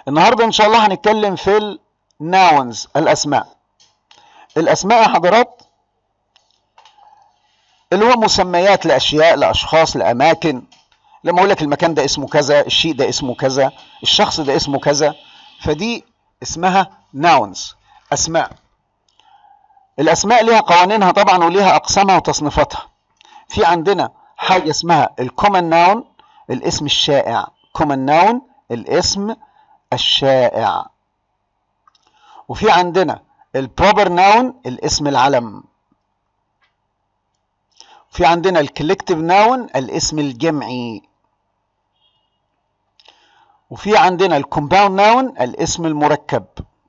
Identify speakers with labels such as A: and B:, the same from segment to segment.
A: النهارده ان شاء الله هنتكلم في الناونز الاسماء الاسماء يا حضرات اللي هو مسميات لاشياء لاشخاص لاماكن لما اقول لك المكان ده اسمه كذا الشيء ده اسمه كذا الشخص ده اسمه كذا فدي اسمها ناونز اسماء الاسماء ليها قوانينها طبعا وليها اقسامها وتصنيفاتها في عندنا حاجه اسمها الكومن ناون الاسم الشائع كومن ناون الاسم الشائع وفي عندنا البروبر ناون الاسم العلم في عندنا الكولكتيف ناون الاسم الجمعي وفي عندنا الكومباوند ناون الاسم المركب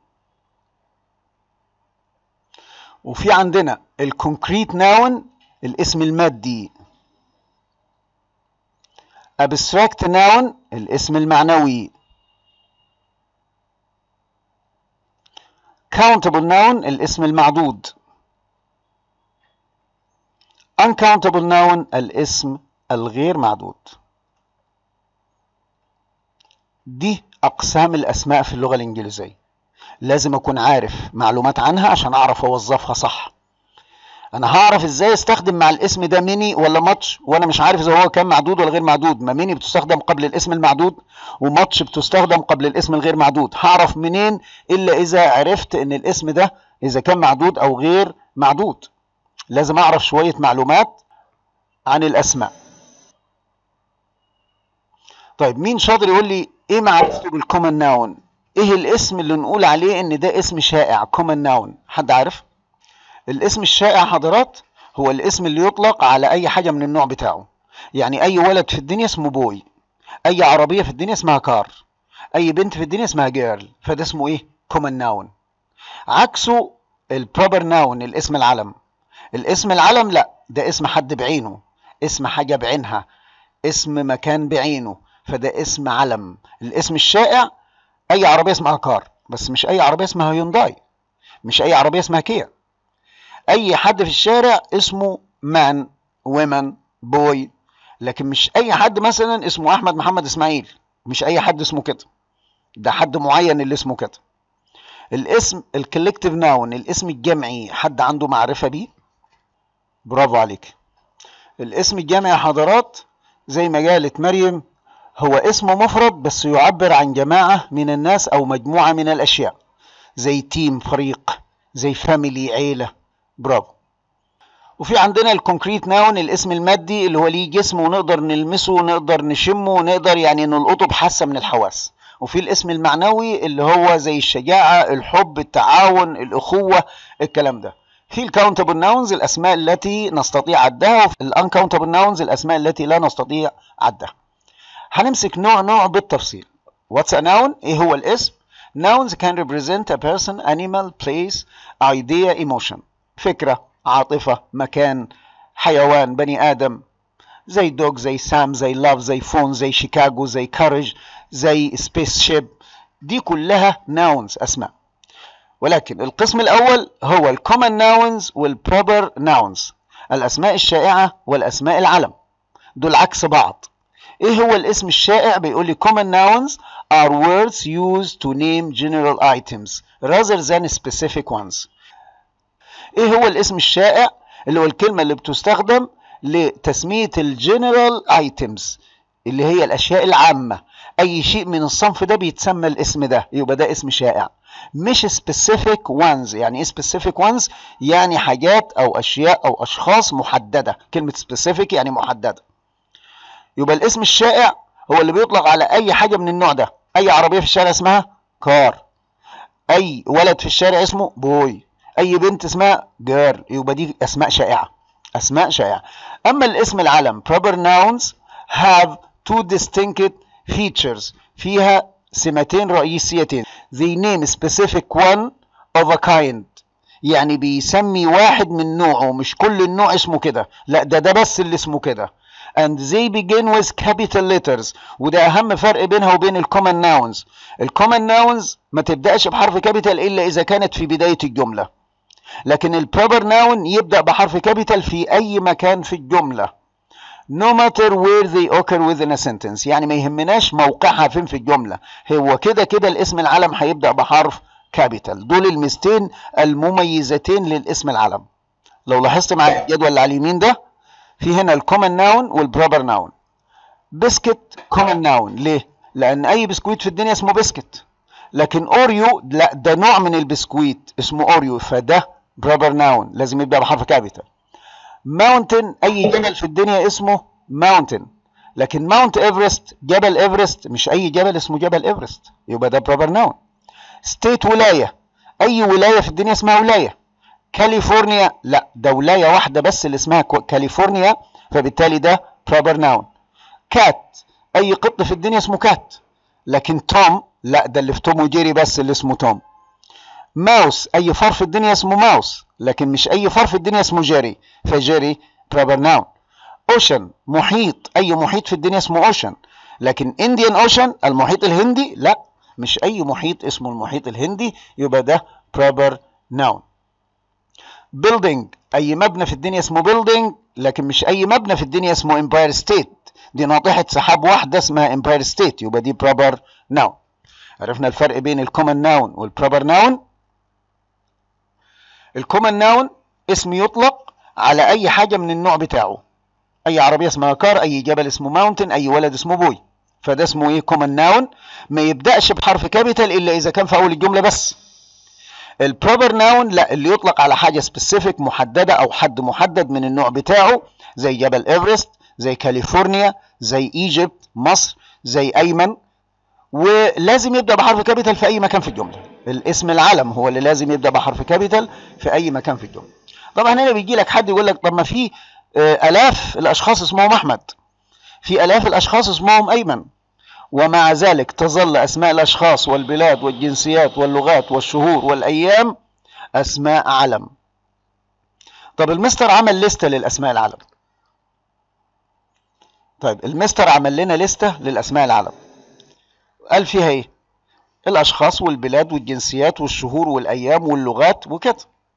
A: وفي عندنا الكونكريت ناون الاسم المادي abstract noun الاسم المعنوي countable noun الاسم المعدود uncountable noun الاسم الغير معدود دي أقسام الأسماء في اللغة الإنجليزية لازم أكون عارف معلومات عنها عشان أعرف أوظفها صح انا هعرف ازاي استخدم مع الاسم ده ميني ولا ماتش وانا مش عارف اذا هو كان معدود ولا غير معدود ما ميني بتستخدم قبل الاسم المعدود وماتش بتستخدم قبل الاسم الغير معدود هعرف منين الا اذا عرفت ان الاسم ده اذا كان معدود او غير معدود لازم اعرف شوية معلومات عن الاسماء طيب مين شاطر يقول لي ايه معرفته بالكومن ناون ايه الاسم اللي نقول عليه ان ده اسم شائع كومن ناون حد عارف الاسم الشائع حضرات هو الاسم اللي يطلق على اي حاجه من النوع بتاعه يعني اي ولد في الدنيا اسمه بوي اي عربيه في الدنيا اسمها كار اي بنت في الدنيا اسمها جيرل فده اسمه ايه كومن ناون عكسه البروبر ناون الاسم العلم الاسم العلم لا ده اسم حد بعينه اسم حاجه بعينها اسم مكان بعينه فده اسم علم الاسم الشائع اي عربيه اسمها كار بس مش اي عربيه اسمها هيونداي مش اي عربيه اسمها كيا اي حد في الشارع اسمه مان ومن بوي لكن مش اي حد مثلا اسمه احمد محمد اسماعيل مش اي حد اسمه كده ده حد معين اللي اسمه كده الاسم الكولكتيف ناون الاسم الجمعي حد عنده معرفه بيه برافو عليك الاسم الجمعي يا حضرات زي ما قالت مريم هو اسم مفرد بس يعبر عن جماعه من الناس او مجموعه من الاشياء زي تيم فريق زي فاميلي عيله برافو وفي عندنا الكونكريت ناون الاسم المادي اللي هو ليه جسم ونقدر نلمسه ونقدر نشمه ونقدر يعني نلقطه بحاسه من الحواس وفي الاسم المعنوي اللي هو زي الشجاعه الحب التعاون الاخوه الكلام ده في الكاونتبل ناونز الاسماء التي نستطيع عدها وفي الانكاونتبل ناونز الاسماء التي لا نستطيع عدها هنمسك نوع نوع بالتفصيل واتس ا ناون ايه هو الاسم nouns can represent a person animal place idea emotion فكرة عاطفة مكان حيوان بني آدم زي دوج زي سام زي لاف زي فون زي شيكاغو زي كارج زي سبيس شيب دي كلها ناونز أسماء ولكن القسم الأول هو الكومن ناونز والبروبر ناونز الأسماء الشائعة والأسماء العلم دول عكس بعض ايه هو الاسم الشائع بيقول لي common nouns are words used to name general items rather than specific ones ايه هو الاسم الشائع اللي هو الكلمه اللي بتستخدم لتسميه الجنرال ايتمز اللي هي الاشياء العامه اي شيء من الصنف ده بيتسمى الاسم ده يبقى ده اسم شائع مش specific ones يعني ايه specific ones يعني حاجات او اشياء او اشخاص محدده كلمه specific يعني محدده يبقى الاسم الشائع هو اللي بيطلق على اي حاجه من النوع ده اي عربيه في الشارع اسمها كار اي ولد في الشارع اسمه بوي اي بنت اسمها جيرل يبقى دي اسماء شائعه اسماء شائعه اما الاسم العلم proper nouns have two distinct features فيها سمتين رئيسيتين they name specific one of a kind يعني بيسمي واحد من نوعه مش كل النوع اسمه كده لا ده ده بس اللي اسمه كده and they begin with capital letters وده اهم فرق بينها وبين الكومن nouns الكومن nouns ما تبداش بحرف كابيتال الا اذا كانت في بدايه الجمله لكن البروبر ناون يبدا بحرف كابيتال في اي مكان في الجمله no matter where they occur within a sentence يعني ما يهمناش موقعها فين في الجملة هو كده كده الاسم العلم هيبدأ بحرف كابيتال دول الميزتين المميزتين للاسم العلم لو لاحظت معايا الجدول اللي على اليمين ده في هنا الكومن ناون والبروبر ناون بسكت كومن ناون ليه لان اي بسكويت في الدنيا اسمه بسكت لكن اوريو لا ده نوع من البسكويت اسمه اوريو فده بروبر ناون لازم يبدا بحرف كابيتال ماونتن اي جبل في الدنيا اسمه ماونتن لكن ماونت ايفرست جبل ايفرست مش اي جبل اسمه جبل ايفرست يبقى ده بروبر ناون ستيت ولايه اي ولايه في الدنيا اسمها ولايه كاليفورنيا لا ده ولايه واحده بس اللي اسمها كاليفورنيا فبالتالي ده بروبر ناون كات اي قط في الدنيا اسمه كات لكن توم لا ده اللي في توم وجيري بس اللي اسمه توم ماوس اي فار في الدنيا اسمه ماوس لكن مش اي فار في الدنيا اسمه جيري فجيري بروبر ناون اوشن محيط اي محيط في الدنيا اسمه اوشن لكن انديان اوشن المحيط الهندي لا مش اي محيط اسمه المحيط الهندي يبقى ده proper noun building اي مبنى في الدنيا اسمه building لكن مش اي مبنى في الدنيا اسمه empire state دي ناطحة سحاب واحدة اسمها empire state يبقى دي proper noun عرفنا الفرق بين الكومن ناون والبروبر ناون الكومن ناون اسم يطلق على اي حاجة من النوع بتاعه اي عربية اسمها كار اي جبل اسمه ماونتن اي ولد اسمه بوي فده اسمه ايه كومن ناون ما يبداش بحرف كابيتال الا اذا كان في اول الجمله بس البروبر ناون لا اللي يطلق على حاجه سبيسيفيك محدده او حد محدد من النوع بتاعه زي جبل ايفرست زي كاليفورنيا زي ايجيبت مصر زي ايمن ولازم يبدا بحرف كابيتال في اي مكان في الجمله الاسم العلم هو اللي لازم يبدا بحرف كابيتال في اي مكان في الجمله طبعا هنا بيجي لك حد يقول لك طب ما في الاف الاشخاص اسمهم احمد في الاف الاشخاص اسمهم ايمن ومع ذلك تظل اسماء الاشخاص والبلاد والجنسيات واللغات والشهور والايام اسماء علم طب المستر عمل لستة للاسماء العلم طيب المستر عمل لنا لستة للاسماء العلم قال فيها ايه الاشخاص والبلاد والجنسيات والشهور والايام واللغات وكده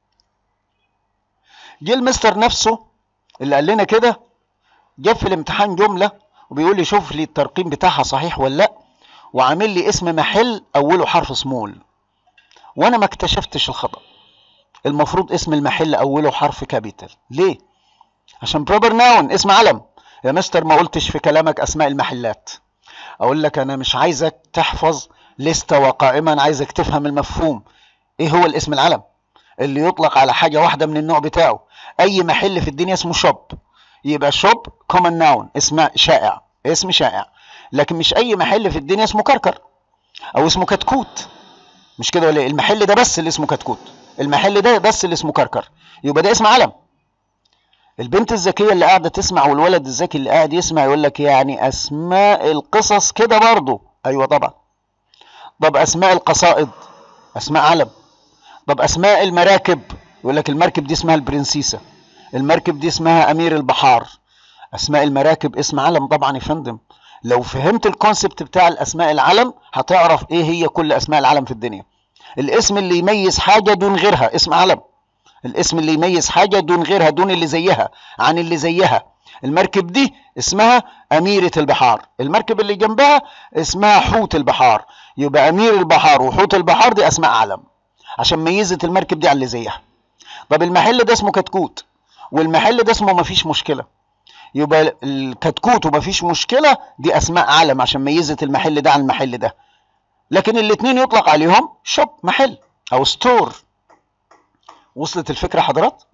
A: جه المستر نفسه اللي قال لنا كده جاب في الامتحان جمله وبيقول لي شوف لي الترقيم بتاعها صحيح ولا لا وعامل لي اسم محل اوله حرف سمول وانا ما اكتشفتش الخطا المفروض اسم المحل اوله حرف كابيتال ليه عشان بروبر ناون اسم علم يا مستر ما قلتش في كلامك اسماء المحلات اقول لك انا مش عايزك تحفظ لستة وقائمة انا عايزك تفهم المفهوم ايه هو الاسم العلم اللي يطلق على حاجة واحدة من النوع بتاعه اي محل في الدنيا اسمه شوب يبقى شوب كومن ناون اسم شائع اسم شائع لكن مش اي محل في الدنيا اسمه كركر او اسمه كتكوت مش كده ولا المحل ده بس اللي اسمه كتكوت المحل ده بس اللي اسمه كركر يبقى ده اسم علم البنت الذكية اللي قاعدة تسمع والولد الذكي اللي قاعد يسمع يقول لك يعني أسماء القصص كده برضه أيوة طبعا طب أسماء القصائد أسماء علم طب أسماء المراكب يقول لك المركب دي اسمها البرنسيسة المركب دي اسمها أمير البحار أسماء المراكب اسم علم طبعا يا فندم لو فهمت الكونسبت بتاع الأسماء العلم هتعرف إيه هي كل أسماء العلم في الدنيا الاسم اللي يميز حاجة دون غيرها اسم علم الاسم اللي يميز حاجة دون غيرها دون اللي زيها عن اللي زيها المركب دي اسمها أميرة البحار المركب اللي جنبها اسمها حوت البحار يبقى أمير البحار وحوت البحار دي أسماء علم عشان ميزت المركب دي عن اللي زيها طب المحل ده اسمه كتكوت والمحل ده اسمه مفيش مشكلة يبقى الكتكوت ومفيش مشكلة دي أسماء علم عشان ميزت المحل ده عن المحل ده لكن الاتنين يطلق عليهم شوب محل أو ستور وصلت الفكرة حضرات؟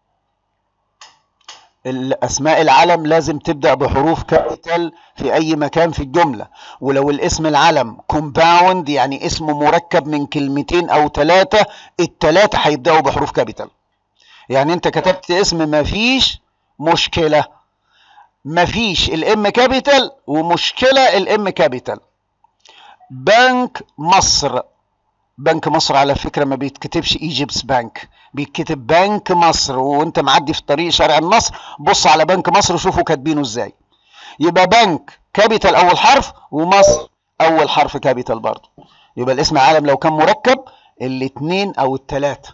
A: الأسماء العلم لازم تبدأ بحروف كابيتال في أي مكان في الجملة ولو الاسم العلم كومباوند يعني اسم مركب من كلمتين أو ثلاثة الثلاثة هيبدأوا بحروف كابيتال يعني أنت كتبت اسم مفيش مشكلة مفيش الام كابيتال ومشكلة الام كابيتال بنك مصر بنك مصر على فكرة ما بيتكتبش ايجيبس بنك بيتكتب بنك مصر وانت معدي في طريق شارع النصر بص على بنك مصر وشوفوا كاتبينه ازاي يبقى بنك كابيتال اول حرف ومصر اول حرف كابيتال برضه يبقى الاسم عالم لو كان مركب الاثنين او الثلاثة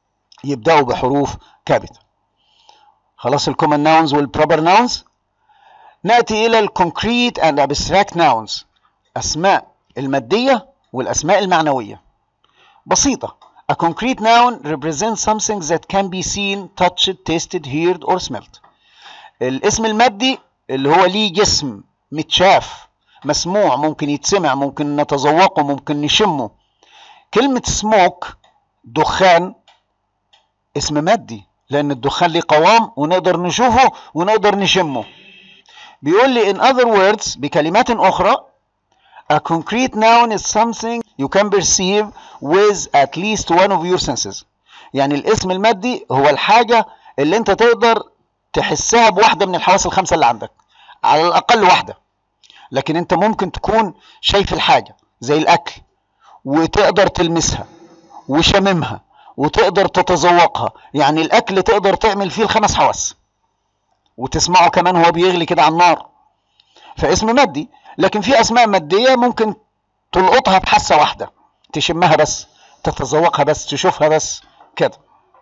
A: يبدأوا بحروف كابيتال خلاص الكومن ناونز والبروبر ناونز نأتي إلى الكونكريت and abstract nouns أسماء المادية والأسماء المعنوية بسيطة A concrete noun represents something that can be seen, touched, tasted, heard or smelled. الاسم المادي اللي هو ليه جسم متشاف مسموع ممكن يتسمع ممكن نتذوقه ممكن نشمه كلمة سموك دخان اسم مادي لأن الدخان ليه قوام ونقدر نشوفه ونقدر نشمه بيقول لي in other words بكلمات أخرى A concrete noun is something you can perceive with at least one of your senses. يعني الاسم المادي هو الحاجة اللي انت تقدر تحسها بواحدة من الحواس الخمسة اللي عندك. على الأقل واحدة. لكن انت ممكن تكون شايف الحاجة زي الأكل وتقدر تلمسها وشممها وتقدر تتذوقها. يعني الأكل تقدر تعمل فيه الخمس حواس. وتسمعه كمان هو بيغلي كده على النار. فاسم مادي. لكن في اسماء ماديه ممكن تلقطها بحاسه واحده تشمها بس تتذوقها بس تشوفها بس كده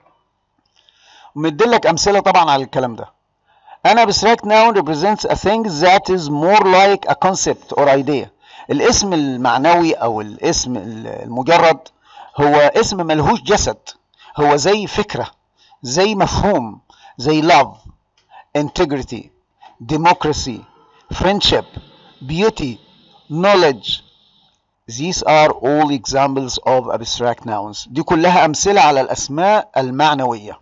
A: مديلك امثله طبعا على الكلام ده انا abstract noun represents a thing that is more like a concept or idea الاسم المعنوي او الاسم المجرد هو اسم ملهوش جسد هو زي فكره زي مفهوم زي love integrity democracy friendship beauty, knowledge. These are all examples of abstract nouns. دي كلها أمثلة على الأسماء المعنوية.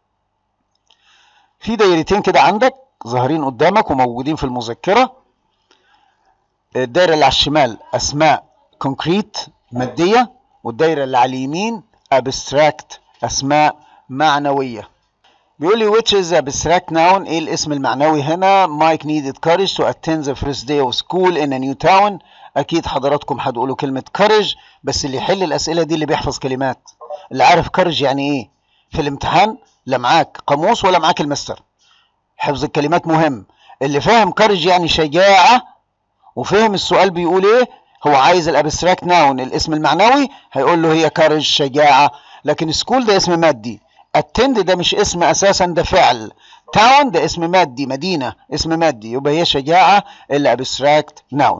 A: في دايرتين كده عندك ظاهرين قدامك وموجودين في المذكرة. الدايرة اللي على الشمال أسماء كونكريت مادية والدايرة اللي على اليمين abstract أسماء معنوية. بيقول لي which is abstract noun ايه الاسم المعنوي هنا Mike needed courage to attend the first day of school in a new town اكيد حضراتكم هتقولوا كلمة courage بس اللي يحل الاسئلة دي اللي بيحفظ كلمات اللي عارف courage يعني ايه في الامتحان لا معاك قاموس ولا معاك المستر حفظ الكلمات مهم اللي فاهم courage يعني شجاعة وفهم السؤال بيقول ايه هو عايز الابستراكت ناون الاسم المعنوي هيقول له هي courage شجاعة لكن سكول ده اسم مادي attend ده مش اسم اساسا ده فعل town ده اسم مادي مدينة اسم مادي يبقى هي شجاعة الا abstract noun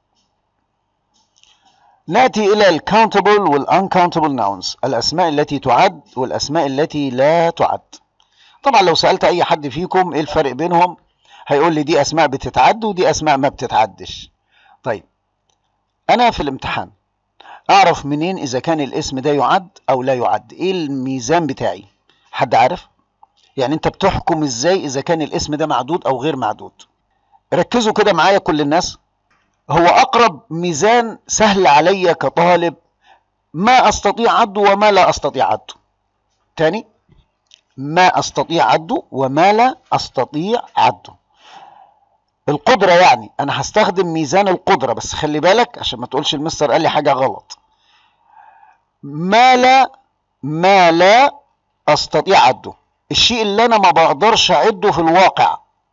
A: نأتي إلى ال countable وال uncountable nouns الأسماء التي تعد والأسماء التي لا تعد طبعا لو سألت أي حد فيكم إيه الفرق بينهم هيقول لي دي أسماء بتتعد ودي أسماء ما بتتعدش طيب أنا في الامتحان أعرف منين إذا كان الاسم ده يعد أو لا يعد إيه الميزان بتاعي حد عارف يعني انت بتحكم ازاي اذا كان الاسم ده معدود او غير معدود ركزوا كده معايا كل الناس هو اقرب ميزان سهل عليا كطالب ما استطيع عده وما لا استطيع عده تاني ما استطيع عده وما لا استطيع عده القدرة يعني انا هستخدم ميزان القدرة بس خلي بالك عشان ما تقولش المستر قال لي حاجة غلط ما لا ما لا استطيع عده الشيء اللي انا ما بقدرش اعده في الواقع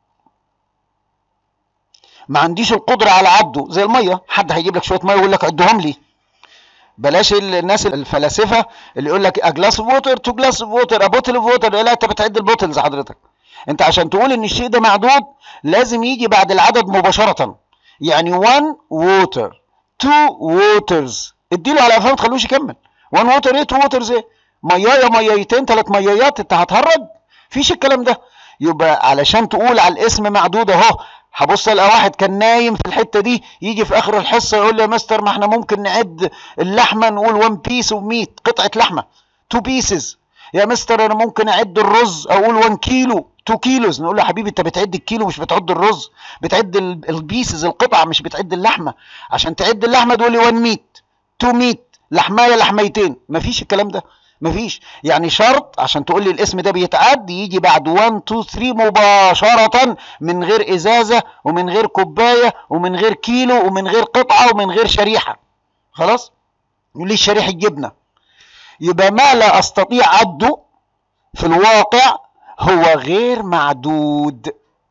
A: ما عنديش القدره على عده زي الميه حد هيجيب لك شويه ميه ويقول لك عدهم لي بلاش الناس الفلاسفه اللي يقول لك جلاس اوف ووتر تو جلاس اوف ووتر ا بوتل اوف ووتر لا انت بتعد البوتلز حضرتك انت عشان تقول ان الشيء ده معدود لازم يجي بعد العدد مباشره يعني 1 ووتر 2 ووترز اديله على قفاه ما تخلوش يكمل 1 ووتر ايه 2 ووترز ايه ميايه ميايتين ثلاث ميايات انت هتهرج فيش الكلام ده يبقى علشان تقول على الاسم معدود اهو هبص الاقي واحد كان نايم في الحته دي يجي في اخر الحصه يقول لي يا مستر ما احنا ممكن نعد اللحمه نقول 1 بيس اوف ميت قطعه لحمه 2 بيسز يا مستر انا ممكن اعد الرز اقول 1 كيلو 2 كيلوز نقول له يا حبيبي انت بتعد الكيلو مش بتعد الرز بتعد البيسز القطعه مش بتعد اللحمه عشان تعد اللحمه تقول لي 1 ميت 2 ميت لحمايه لحميتين مفيش الكلام ده مفيش يعني شرط عشان تقول لي الاسم ده بيتعد يجي بعد 1 2 3 مباشرة من غير ازازة ومن غير كوباية ومن غير كيلو ومن غير قطعة ومن غير شريحة خلاص يقول لي شريحة جبنة يبقى ما لا استطيع عده في الواقع هو غير معدود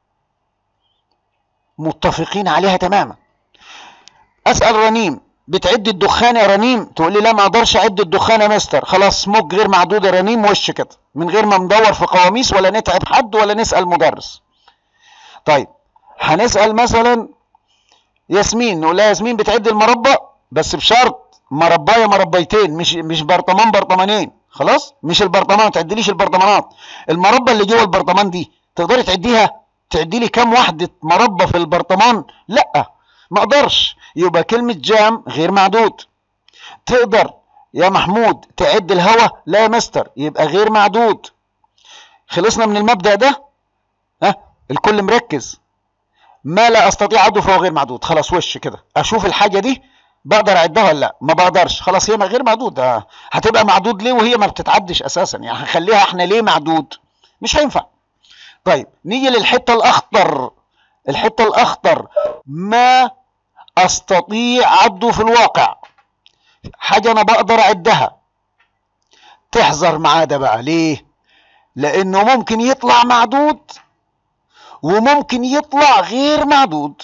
A: متفقين عليها تماما اسأل رنيم بتعد الدخان يا رنيم تقول لي لا ما اقدرش اعد الدخان يا مستر خلاص سموك غير معدود يا رنيم وش كده من غير ما ندور في قواميس ولا نتعب حد ولا نسال مدرس طيب هنسال مثلا ياسمين نقول لها ياسمين بتعد المربى بس بشرط مربايه مربيتين مش مش برطمان برطمانين خلاص مش البرطمان ما تعدليش البرطمانات المربى اللي جوه البرطمان دي تقدري تعديها تعدي لي كام وحده مربى في البرطمان لا ما اقدرش يبقى كلمه جام غير معدود تقدر يا محمود تعد الهواء لا يا مستر يبقى غير معدود خلصنا من المبدا ده ها الكل مركز ما لا استطيع عده فهو غير معدود خلاص وش كده اشوف الحاجه دي بقدر اعدها ولا لا ما بقدرش خلاص هي غير معدود آه. هتبقى معدود ليه وهي ما بتتعدش اساسا يعني هنخليها احنا ليه معدود مش هينفع طيب نيجي للحته الاخطر الحته الاخطر ما استطيع عده في الواقع حاجه انا بقدر اعدها تحذر معاه ده بقى ليه لانه ممكن يطلع معدود وممكن يطلع غير معدود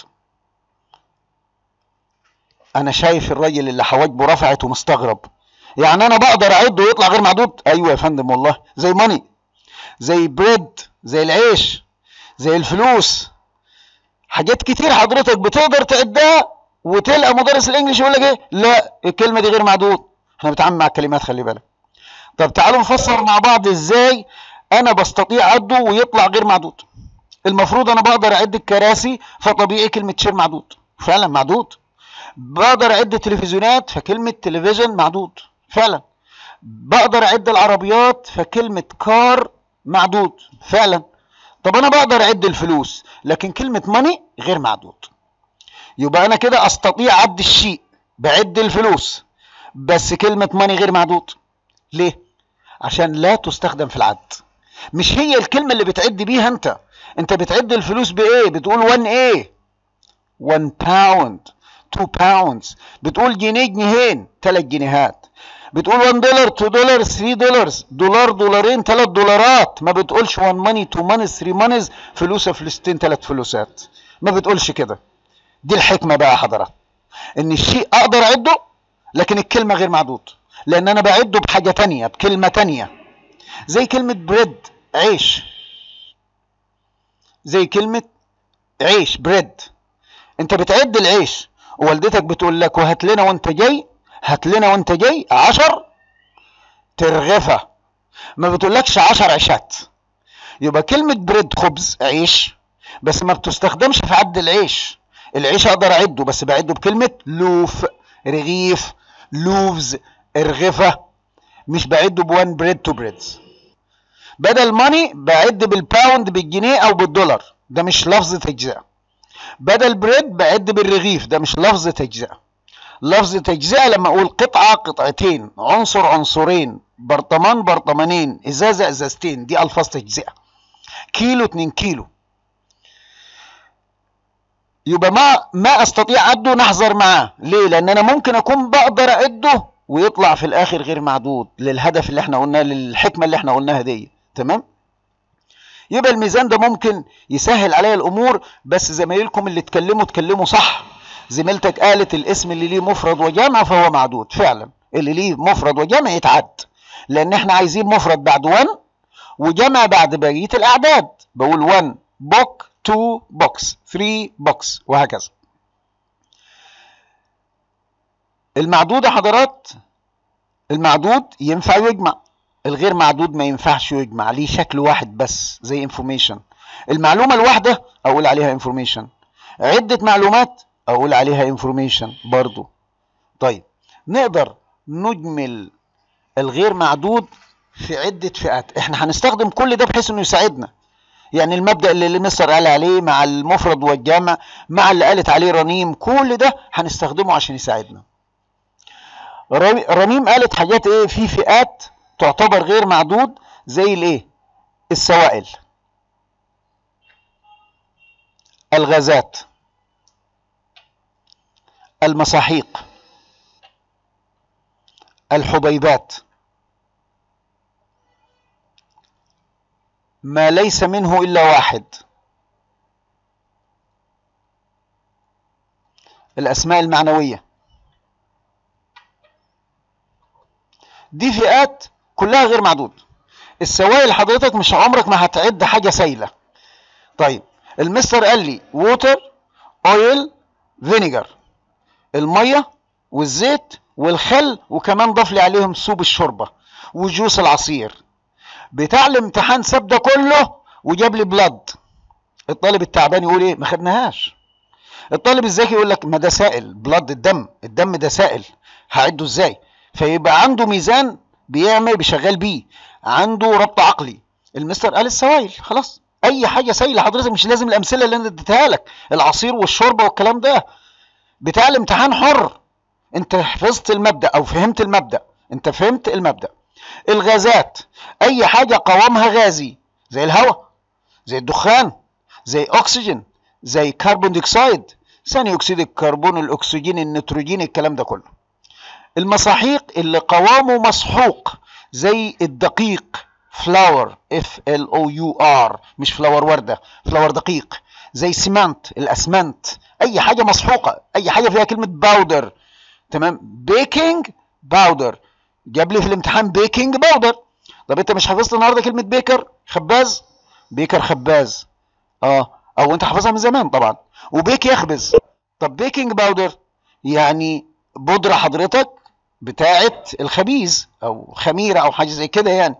A: انا شايف الراجل اللي حواجبه رفعت ومستغرب يعني انا بقدر اعده ويطلع غير معدود ايوه يا فندم والله زي ماني زي بريد زي العيش زي الفلوس حاجات كتير حضرتك بتقدر تعدها وتلقى مدرس الانجليش يقول لك ايه لا الكلمه دي غير معدود احنا بنتعامل مع الكلمات خلي بالك طب تعالوا نفسر مع بعض ازاي انا بستطيع عده ويطلع غير معدود المفروض انا بقدر اعد الكراسي فطبيعي كلمه شير معدود فعلا معدود بقدر اعد التلفزيونات فكلمه تلفزيون معدود فعلا بقدر اعد العربيات فكلمه كار معدود فعلا طب انا بقدر اعد الفلوس لكن كلمه ماني غير معدود يبقى انا كده استطيع عد الشيء بعد الفلوس بس كلمه ماني غير معدود ليه عشان لا تستخدم في العد مش هي الكلمه اللي بتعد بيها انت انت بتعد الفلوس بايه بتقول 1 ايه 1 باوند 2 باوندز بتقول جنيه جنيهين 3 جنيهات بتقول 1 دولار 2 دولار 3 دولار دولار دولارين 3 دولارات ما بتقولش 1 ماني 2 ماني 3 مانيز فلوسه فلوستين 3 فلوسات ما بتقولش كده دي الحكمه بقى يا حضرات ان الشيء اقدر اعده لكن الكلمه غير معدود لان انا بعده بحاجه تانية بكلمه تانية زي كلمه بريد عيش زي كلمه عيش بريد انت بتعد العيش ووالدتك بتقول لك وهات لنا وانت جاي هات لنا وانت جاي عشر ترغفة ما بتقولكش عشر عشات يبقى كلمة بريد خبز عيش بس ما بتستخدمش في عد العيش العيش اقدر اعده بس بعده بكلمة لوف رغيف لوفز ارغفة مش بعده بوان بريد تو بريدز بدل ماني بعد بالباوند بالجنيه او بالدولار ده مش لفظ تجزئة بدل بريد بعد بالرغيف ده مش لفظ تجزئة لفظ تجزئة لما اقول قطعة قطعتين عنصر عنصرين برطمان برطمانين ازازة ازازتين دي الفاظ تجزئة كيلو اتنين كيلو يبقى ما ما استطيع عده نحذر معاه ليه لان انا ممكن اكون بقدر اعده ويطلع في الاخر غير معدود للهدف اللي احنا قلناه للحكمه اللي احنا قلناها دي تمام يبقى الميزان ده ممكن يسهل عليا الامور بس زمايلكم اللي اتكلموا اتكلموا صح زميلتك قالت الاسم اللي ليه مفرد وجمع فهو معدود فعلا اللي ليه مفرد وجمع يتعد لان احنا عايزين مفرد بعد 1 وجمع بعد بقيه الاعداد بقول 1 بوك 2 بوكس 3 بوكس وهكذا المعدود يا حضرات المعدود ينفع يجمع الغير معدود ما ينفعش يجمع ليه شكل واحد بس زي انفورميشن المعلومه الواحده اقول عليها انفورميشن عده معلومات اقول عليها انفورميشن برضو طيب نقدر نجمل الغير معدود في عده فئات احنا هنستخدم كل ده بحيث انه يساعدنا يعني المبدا اللي مستر قال عليه مع المفرد والجمع مع اللي قالت عليه رنيم كل ده هنستخدمه عشان يساعدنا رنيم قالت حاجات ايه في فئات تعتبر غير معدود زي الايه السوائل الغازات المساحيق الحبيبات ما ليس منه الا واحد الاسماء المعنويه دي فئات كلها غير معدود السوائل حضرتك مش عمرك ما هتعد حاجه سايله طيب المستر قال لي ووتر اويل فينيجر الميه والزيت والخل وكمان ضاف لي عليهم سوب الشوربه وجوس العصير بتاع الامتحان ساب ده كله وجاب لي بلاد الطالب التعبان يقول ايه ما خدناهاش الطالب الذكي يقول لك ما ده سائل بلاد الدم الدم ده سائل هعده ازاي فيبقى عنده ميزان بيعمل بيشغل بيه عنده ربط عقلي المستر قال السوائل خلاص اي حاجه سايله حضرتك مش لازم الامثله اللي انا اديتها لك العصير والشوربه والكلام ده بتاع الامتحان حر انت حفظت المبدا او فهمت المبدا انت فهمت المبدا الغازات اي حاجه قوامها غازي زي الهواء زي الدخان زي اكسجين زي كربون ديوكسيد ثاني اكسيد الكربون الاكسجين النيتروجين الكلام ده كله المساحيق اللي قوامه مسحوق زي الدقيق فلاور اف ال او يو ار مش فلاور ورده فلاور دقيق زي سيمنت الاسمنت اي حاجه مسحوقه اي حاجه فيها كلمه باودر تمام بيكنج باودر جاب لي في الامتحان بيكنج باودر طب انت مش حافظت النهارده كلمه بيكر خباز بيكر خباز اه او انت حافظها من زمان طبعا وبيك يخبز طب بيكنج باودر يعني بودره حضرتك بتاعه الخبيز او خميره او حاجه زي كده يعني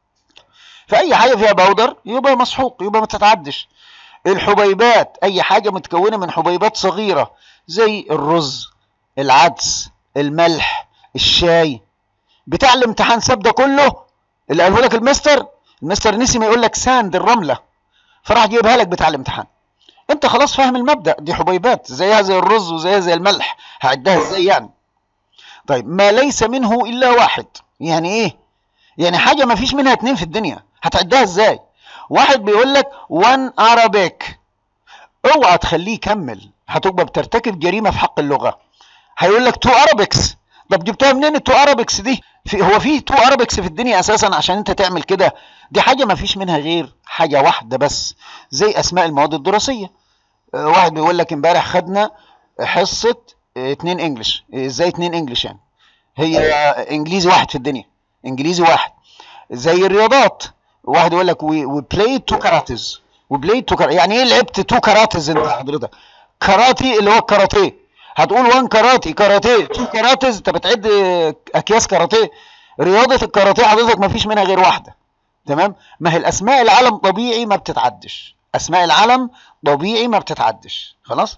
A: فاي حاجه فيها باودر يبقى مسحوق يبقى ما تتعدش الحبيبات اي حاجه متكونه من حبيبات صغيره زي الرز العدس الملح الشاي بتاع الامتحان ساب ده كله اللي قاله لك المستر المستر نسي ما يقول لك ساند الرمله فراح جايبها لك بتاع الامتحان انت خلاص فاهم المبدا دي حبيبات زيها زي الرز وزيها زي الملح هعدها ازاي يعني طيب ما ليس منه الا واحد يعني ايه يعني حاجه ما فيش منها اتنين في الدنيا هتعدها ازاي واحد بيقول لك وان ارابيك اوعى تخليه يكمل هتبقى بترتكب جريمه في حق اللغه هيقول لك تو ارابيكس طب جبتها منين التو ارابيكس دي في هو في تو ارابيكس في الدنيا اساسا عشان انت تعمل كده دي حاجه ما فيش منها غير حاجه واحده بس زي اسماء المواد الدراسيه آه، واحد بيقول لك امبارح خدنا حصه آه، اتنين انجلش آه، ازاي اتنين انجلش يعني هي انجليزي واحد في الدنيا انجليزي واحد زي الرياضات واحد يقول لك وي بلاي تو كاراتيز وبلاي تو يعني ايه لعبت تو كاراتيز انت حضرتك كاراتي اللي هو الكاراتيه هتقول وان كاراتي كاراتيه تو كاراتيز انت بتعد اكياس كاراتيه رياضه الكاراتيه حضرتك ما فيش منها غير واحده تمام ما هي الاسماء العالم طبيعي ما بتتعدش اسماء العالم طبيعي ما بتتعدش خلاص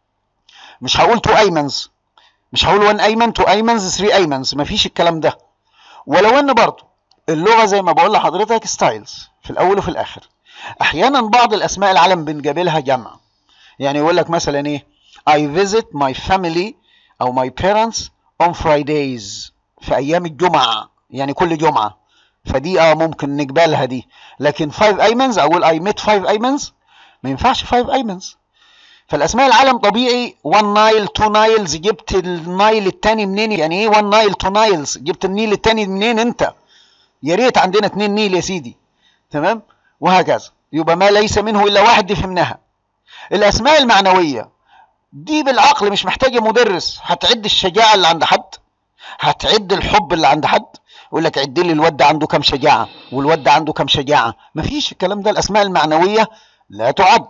A: مش هقول تو ايمنز مش هقول وان ايمن تو ايمنز 3 ايمنز ما فيش الكلام ده ولو ان برضه اللغه زي ما بقول لحضرتك ستايلز في الاول وفي الاخر احيانا بعض الاسماء العالم بنجابلها جمع يعني يقول لك مثلا ايه I visit my family او my parents on Fridays في ايام الجمعه يعني كل جمعه فدي اه ممكن نقبلها دي لكن 5 ايمنز اقول I met 5 ايمنز ما ينفعش 5 ايمنز فالاسماء العالم طبيعي 1 نايل 2 نايلز جبت النايل الثاني منين يعني ايه 1 نايل 2 نايلز جبت النيل الثاني منين انت يا ريت عندنا اثنين نيل يا سيدي تمام وهكذا يبقى ما ليس منه الا واحد دي فهمناها الاسماء المعنويه دي بالعقل مش محتاجه مدرس هتعد الشجاعه اللي عند حد هتعد الحب اللي عند حد يقول لك عد لي الواد ده عنده كام شجاعه والواد ده عنده كام شجاعه مفيش الكلام ده الاسماء المعنويه لا تعد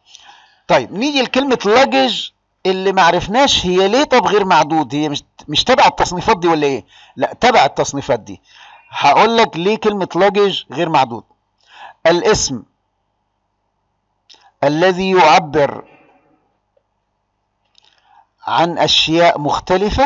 A: طيب نيجي لكلمه لاجج اللي ما عرفناش هي ليه طب غير معدود هي مش مش تبع التصنيفات دي ولا ايه لا تبع التصنيفات دي هقول لك ليه كلمه لاجج غير معدود الاسم الذي يعبر عن اشياء مختلفه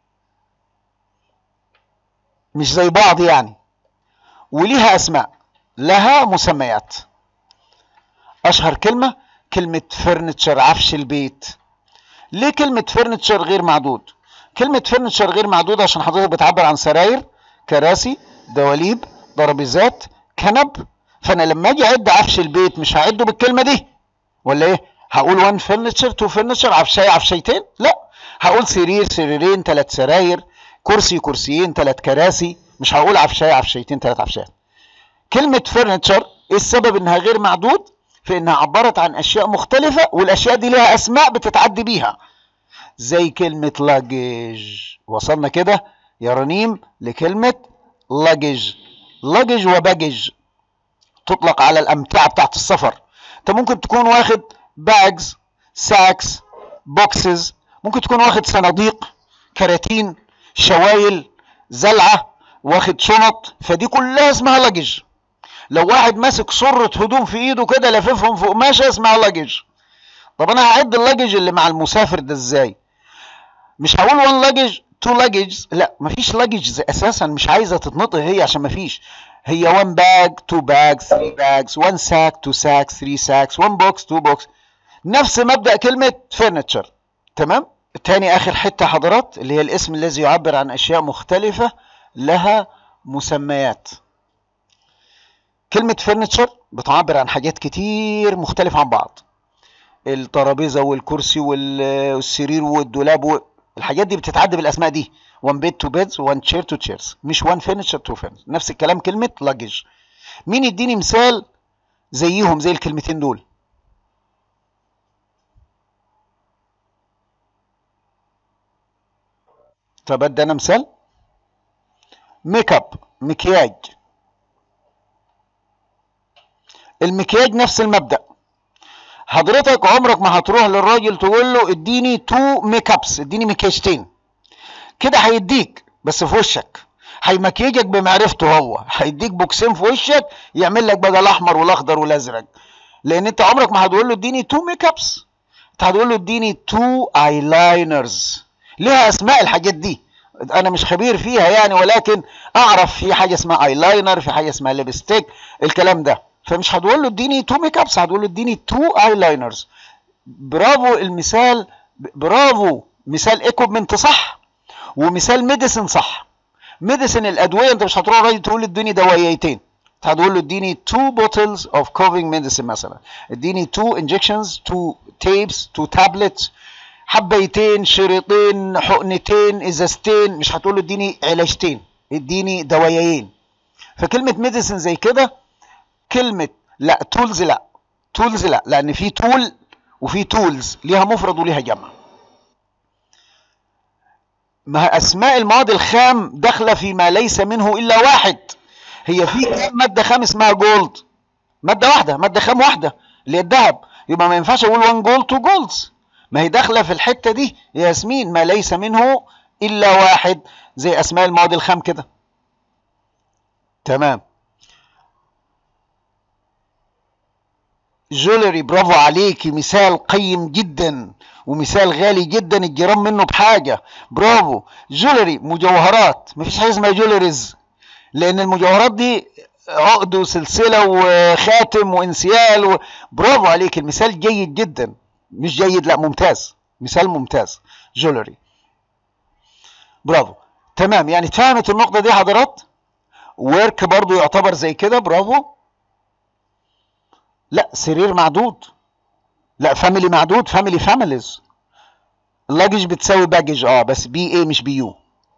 A: مش زي بعض يعني وليها اسماء لها مسميات اشهر كلمه كلمه فرنتشر عفش البيت ليه كلمه فرنتشر غير معدود كلمه فرنتشر غير معدود عشان حضرتك بتعبر عن سراير كراسي دواليب ترابيزات كنب فانا لما اجي اعد عفش البيت مش هعده بالكلمه دي ولا ايه هقول وان فرنتشر تو فرنتشر عفشايه عفشيتين لا هقول سرير سريرين ثلاث سراير كرسي كرسيين ثلاث كراسي مش هقول عفشايه عفشيتين ثلاث عفشات كلمه فرنتشر ايه السبب انها غير معدود في انها عبرت عن اشياء مختلفه والاشياء دي لها اسماء بتتعدي بيها زي كلمه لاجج وصلنا كده يا رنيم لكلمه لاجج لاجج وباجج تطلق على الامتعه بتاعت السفر انت ممكن تكون واخد باجز ساكس بوكسز ممكن تكون واخد صناديق كراتين شوايل زلعه واخد شنط فدي كلها اسمها لاجج لو واحد ماسك صرة هدوم في ايده كده لاففهم في قماشه اسمها لاجج طب انا هعد اللاجج اللي مع المسافر ده ازاي مش هقول وان لاجج تو لاجج لا مفيش لاجج اساسا مش عايزه تتنطق هي عشان مفيش هي 1 باج 2 باج 3 باجز 1 ساك 2 ساكس 3 ساكس 1 بوكس 2 بوكس نفس مبدا كلمه فرنتشر تمام تاني اخر حته حضرات اللي هي الاسم الذي يعبر عن اشياء مختلفه لها مسميات كلمه فرنتشر بتعبر عن حاجات كتير مختلفه عن بعض الترابيزه والكرسي والسرير والدولاب الحاجات دي بتتعدى بالاسماء دي one bed to beds one chair to chairs مش one furniture to furniture نفس الكلام كلمة luggage مين يديني مثال زيهم زي الكلمتين دول طب ادي انا مثال ميك اب مكياج المكياج نفس المبدأ حضرتك عمرك ما هتروح للراجل تقول له اديني تو ميك ابس اديني مكياجتين كده هيديك بس في وشك هيمكيجك بمعرفته هو هيديك بوكسين في وشك يعمل لك بدل الاحمر والاخضر والازرق لان انت عمرك ما هتقول له اديني تو ميك ابس انت هتقول له اديني تو اي لاينرز ليها اسماء الحاجات دي انا مش خبير فيها يعني ولكن اعرف في حاجه اسمها اي لاينر في حاجه اسمها ليبستيك الكلام ده فمش هتقول له اديني تو ميك ابس هتقول له اديني تو اي لاينرز برافو المثال برافو مثال ايكوبمنت صح ومثال ميديسن صح ميديسن الادويه انت مش هتروح راجل تقول له اديني دوايتين هتقول له اديني تو بوتلز اوف كوفينج ميديسن مثلا اديني تو انجكشنز تو تيبس تو تابلتس حبيتين شريطين حقنتين ازازتين مش هتقول له اديني علاجتين اديني دوايين فكلمه ميديسن زي كده كلمه لا تولز لا تولز لا لان في تول وفي تولز ليها مفرد وليها جمع ما اسماء المواد الخام داخله فيما ليس منه الا واحد هي في كام ماده خام اسمها جولد ماده واحده ماده خام واحده اللي هي الذهب يبقى ما ينفعش اقول 1 جولد 2 جولدز ما هي داخله في الحته دي يا ياسمين ما ليس منه الا واحد زي اسماء المواد الخام كده تمام جولري برافو عليكي مثال قيم جدا ومثال غالي جدا الجرام منه بحاجه برافو جولري مجوهرات مفيش حاجه اسمها جولريز لان المجوهرات دي عقد وسلسله وخاتم وانسيال و... برافو عليك المثال جيد جدا مش جيد لا ممتاز مثال ممتاز جولري برافو تمام يعني اتفهمت النقطه دي حضرات ورك برضو يعتبر زي كده برافو لا سرير معدود لا فاميلي معدود فاميلي فاميليز اللاجج بتساوي باجج اه بس بي ايه مش بي يو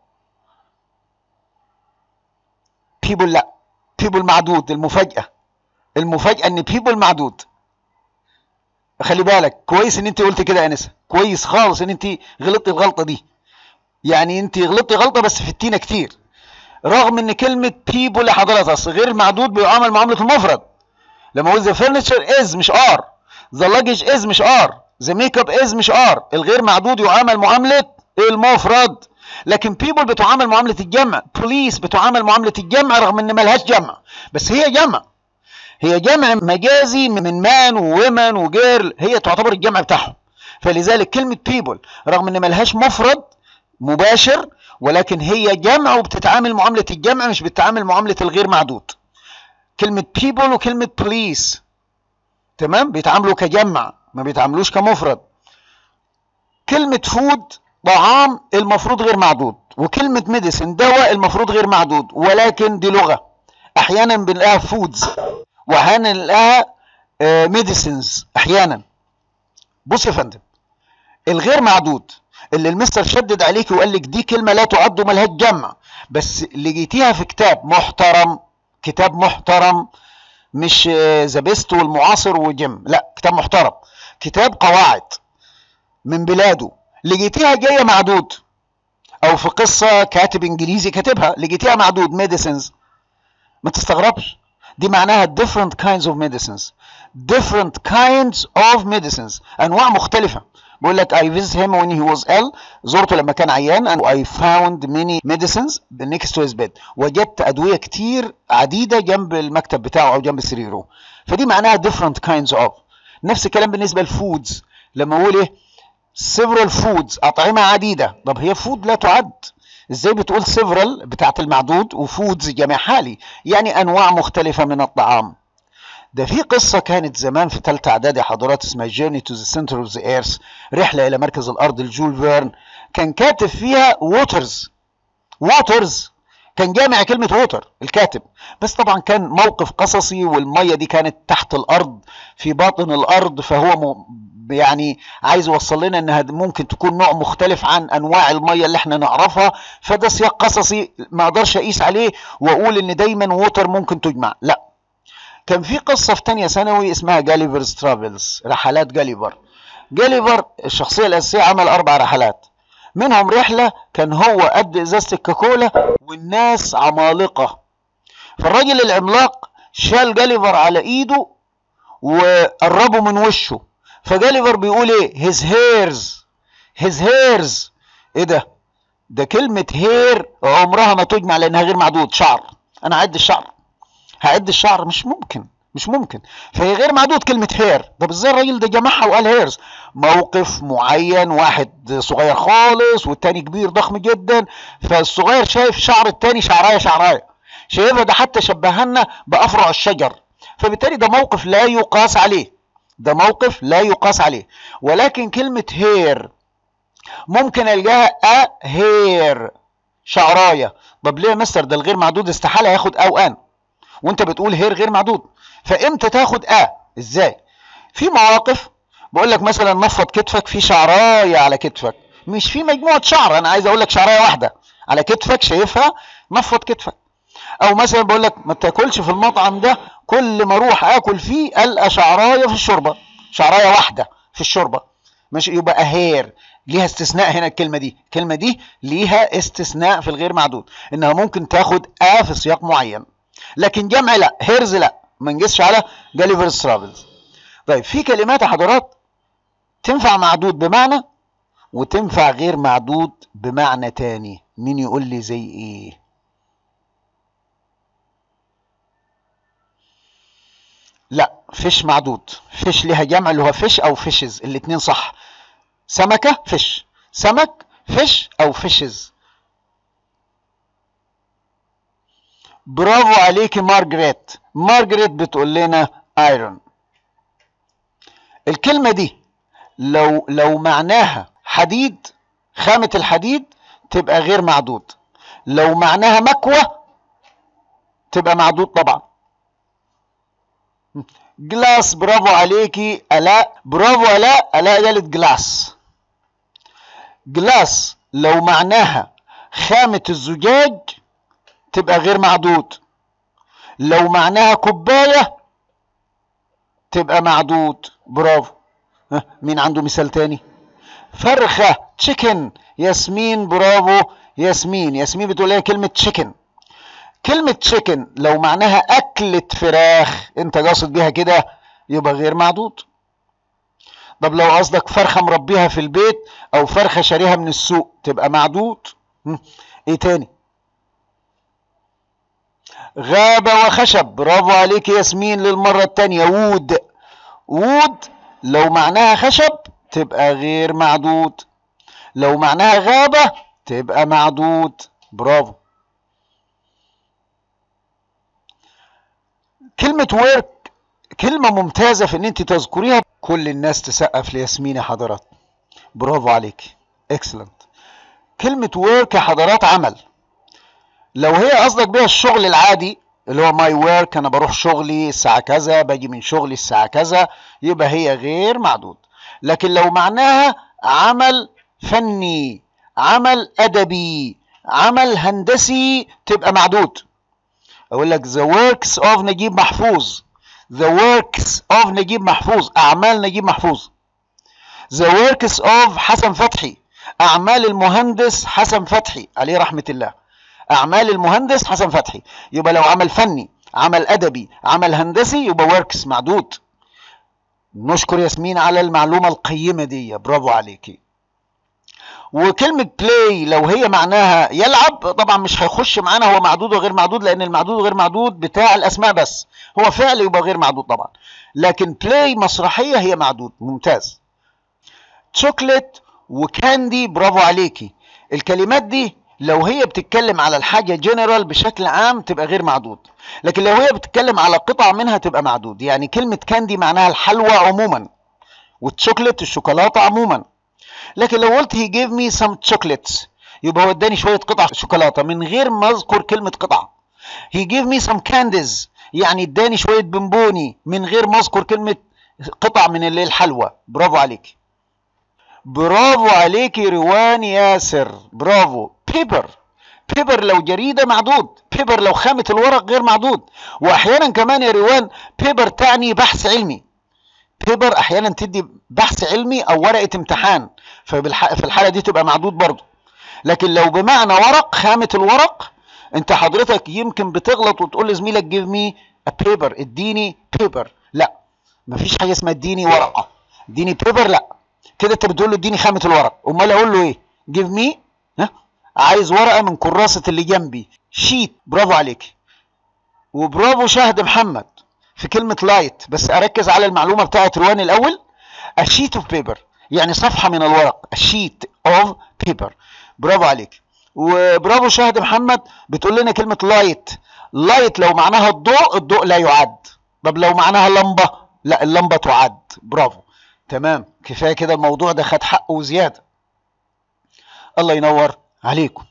A: بيبل لا بيبل معدود المفاجأة المفاجأة ان بيبل معدود خلي بالك كويس ان انت قلت كده يا انسه كويس خالص ان انت غلطتي الغلطة دي يعني انت غلطتي غلطة بس فتينا كتير رغم ان كلمة بيبل يا حضرتك اصل غير معدود بيعامل معاملة المفرد لما اقول ذا furniture از مش ار ذا luggage از مش ار ذا ميك اب از مش ار الغير معدود يعامل معامله المفرد لكن people بتعامل معامله الجمع بوليس بتعامل معامله الجمع رغم ان ملهاش جمع بس هي جمع هي جمع مجازي من مان وومن وجيرل هي تعتبر الجمع بتاعهم فلذلك كلمه people رغم ان ملهاش مفرد مباشر ولكن هي جمع وبتتعامل معامله الجمع مش بتتعامل معامله الغير معدود كلمة people وكلمة police تمام بيتعاملوا كجمع ما بيتعاملوش كمفرد كلمة food طعام المفروض غير معدود وكلمة medicine دواء المفروض غير معدود ولكن دي لغة أحيانا بنلاقيها foods وأحيانا نلاقيها medicines أحيانا بص يا فندم الغير معدود اللي المستر شدد عليك وقال لك دي كلمة لا تعد وملهاش جمع بس لقيتيها في كتاب محترم كتاب محترم مش ذا بيست والمعاصر وجيم لا كتاب محترم كتاب قواعد من بلاده لقيتيها جايه معدود او في قصه كاتب انجليزي كاتبها لقيتيها معدود ميديسنز ما تستغربش دي معناها different kinds of medicines different kinds of medicines انواع مختلفه بيقول لك I visited him when he was ill زرته لما كان عيان and I found many medicines next to his bed وجدت ادويه كتير عديده جنب المكتب بتاعه او جنب سريره فدي معناها different kinds of نفس الكلام بالنسبه للفودز لما اقول ايه several foods اطعمه عديده طب هي فود لا تعد ازاي بتقول several بتاعت المعدود وفودز جميع حالي يعني انواع مختلفه من الطعام ده في قصه كانت زمان في ثالثه اعدادي حضرات اسمها جيرني تو ذا سنتر اوف ذا ايرث رحله الى مركز الارض لجول فيرن كان كاتب فيها ووترز ووترز كان جامع كلمة ووتر الكاتب بس طبعا كان موقف قصصي والمية دي كانت تحت الأرض في باطن الأرض فهو م... يعني عايز يوصل لنا انها ممكن تكون نوع مختلف عن انواع الميه اللي احنا نعرفها فده سياق قصصي ما اقدرش اقيس عليه واقول ان دايما ووتر ممكن تجمع لا كان في قصه في تانية ثانوي اسمها جاليفرز ترافلز رحلات جاليفر جاليفر الشخصيه الاساسيه عمل اربع رحلات منهم رحله كان هو قد ازازه الكاكولا والناس عمالقه فالراجل العملاق شال جاليفر على ايده وقربه من وشه فجاليفر بيقول ايه هيز هيرز هيز هيرز ايه ده ده كلمة هير عمرها ما تجمع لانها غير معدود شعر انا هعد الشعر هعد الشعر مش ممكن مش ممكن فهي غير معدود كلمة هير طب ازاي الراجل ده جمعها وقال هيرز موقف معين واحد صغير خالص والتاني كبير ضخم جدا فالصغير شايف شعر التاني شعرايه شعرايه شايفها ده حتى شبهنا بافرع الشجر فبالتالي ده موقف لا يقاس عليه ده موقف لا يقاس عليه ولكن كلمة هير ممكن الجاها ا هير شعرايه طب ليه يا مستر ده الغير معدود استحاله ياخد او ان وانت بتقول هير غير معدود فامتى تاخد ا ازاي في مواقف بقول لك مثلا نفض كتفك في شعرايه على كتفك مش في مجموعه شعر انا عايز اقول لك شعرايه واحده على كتفك شايفها نفض كتفك او مثلا بقول لك ما تاكلش في المطعم ده كل ما اروح اكل فيه القى شعرايه في الشوربه شعرايه واحده في الشوربه ماشي يبقى هير ليها استثناء هنا الكلمه دي الكلمه دي ليها استثناء في الغير معدود انها ممكن تاخد ا في سياق معين لكن جمع لا هيرز لا ما نجسش على جاليفرز ترافلز طيب في كلمات يا حضرات تنفع معدود بمعنى وتنفع غير معدود بمعنى تاني مين يقول لي زي ايه لا فيش معدود فيش ليها جمع اللي هو فيش او فيشز الاتنين صح سمكة فيش سمك فيش او فيشز برافو عليكي مارجريت مارجريت بتقول لنا ايرون الكلمة دي لو لو معناها حديد خامة الحديد تبقى غير معدود لو معناها مكوى تبقى معدود طبعا جلاس برافو عليكي الاء برافو الاء الاء قالت جلاس جلاس لو معناها خامة الزجاج تبقى غير معدود لو معناها كوباية تبقى معدود برافو ها مين عنده مثال تاني فرخة تشيكن ياسمين برافو ياسمين ياسمين بتقول ايه كلمة تشيكن كلمة تشيكن لو معناها أكلة فراخ أنت قاصد بيها كده يبقى غير معدود طب لو قصدك فرخة مربيها في البيت أو فرخة شاريها من السوق تبقى معدود إيه تاني غابة وخشب برافو عليك ياسمين للمرة التانية وود وود لو معناها خشب تبقى غير معدود لو معناها غابة تبقى معدود برافو كلمة ورك كلمة ممتازة في ان انت تذكريها كل الناس تسقف لياسمين يا حضرات برافو عليك اكسلنت كلمة ورك يا حضرات عمل لو هي قصدك بيها الشغل العادي اللي هو ماي ورك انا بروح شغلي الساعة كذا باجي من شغلي الساعة كذا يبقى هي غير معدود لكن لو معناها عمل فني عمل ادبي عمل هندسي تبقى معدود اقول لك the works of نجيب محفوظ the works of نجيب محفوظ اعمال نجيب محفوظ the works of حسن فتحي اعمال المهندس حسن فتحي عليه رحمة الله اعمال المهندس حسن فتحي يبقى لو عمل فني عمل ادبي عمل هندسي يبقى وركس معدود نشكر ياسمين على المعلومه القيمه دي برافو عليكي وكلمة بلاي لو هي معناها يلعب طبعا مش هيخش معانا هو معدود وغير معدود لأن المعدود وغير معدود بتاع الأسماء بس هو فعل يبقى غير معدود طبعا لكن بلاي مسرحية هي معدود ممتاز شوكليت وكاندي برافو عليكي الكلمات دي لو هي بتتكلم على الحاجة جنرال بشكل عام تبقى غير معدود لكن لو هي بتتكلم على قطع منها تبقى معدود يعني كلمة كاندي معناها الحلوى عموما والشوكليت الشوكولاتة عموما لكن لو قلت he gave me some chocolates يبقى هو اداني شوية قطع شوكولاتة من غير ما اذكر كلمة قطع he gave me some candies يعني اداني شوية بونبوني من غير ما اذكر كلمة قطع من اللي الحلوى برافو عليك برافو عليك روان ياسر برافو بيبر بيبر لو جريدة معدود بيبر لو خامة الورق غير معدود واحيانا كمان يا روان بيبر تعني بحث علمي بيبر احيانا تدي بحث علمي او ورقة امتحان ففي الحالة دي تبقى معدود برضه لكن لو بمعنى ورق خامة الورق انت حضرتك يمكن بتغلط وتقول لزميلك جيف مي بيبر اديني بيبر لا مفيش حاجة اسمها اديني ورقة اديني بيبر لا كده انت بتقول له اديني خامة الورق امال اقول له ايه جيف مي ها عايز ورقة من كراسة اللي جنبي شيت برافو عليك وبرافو شاهد محمد في كلمة لايت بس اركز على المعلومة بتاعت روان الاول a sheet of paper يعني صفحة من الورق a sheet of paper برافو عليك وبرافو شاهد محمد بتقول لنا كلمة لايت لايت لو معناها الضوء الضوء لا يعد طب لو معناها لمبة لا اللمبة تعد برافو تمام كفاية كده الموضوع ده خد حقه وزيادة الله ينور عليكم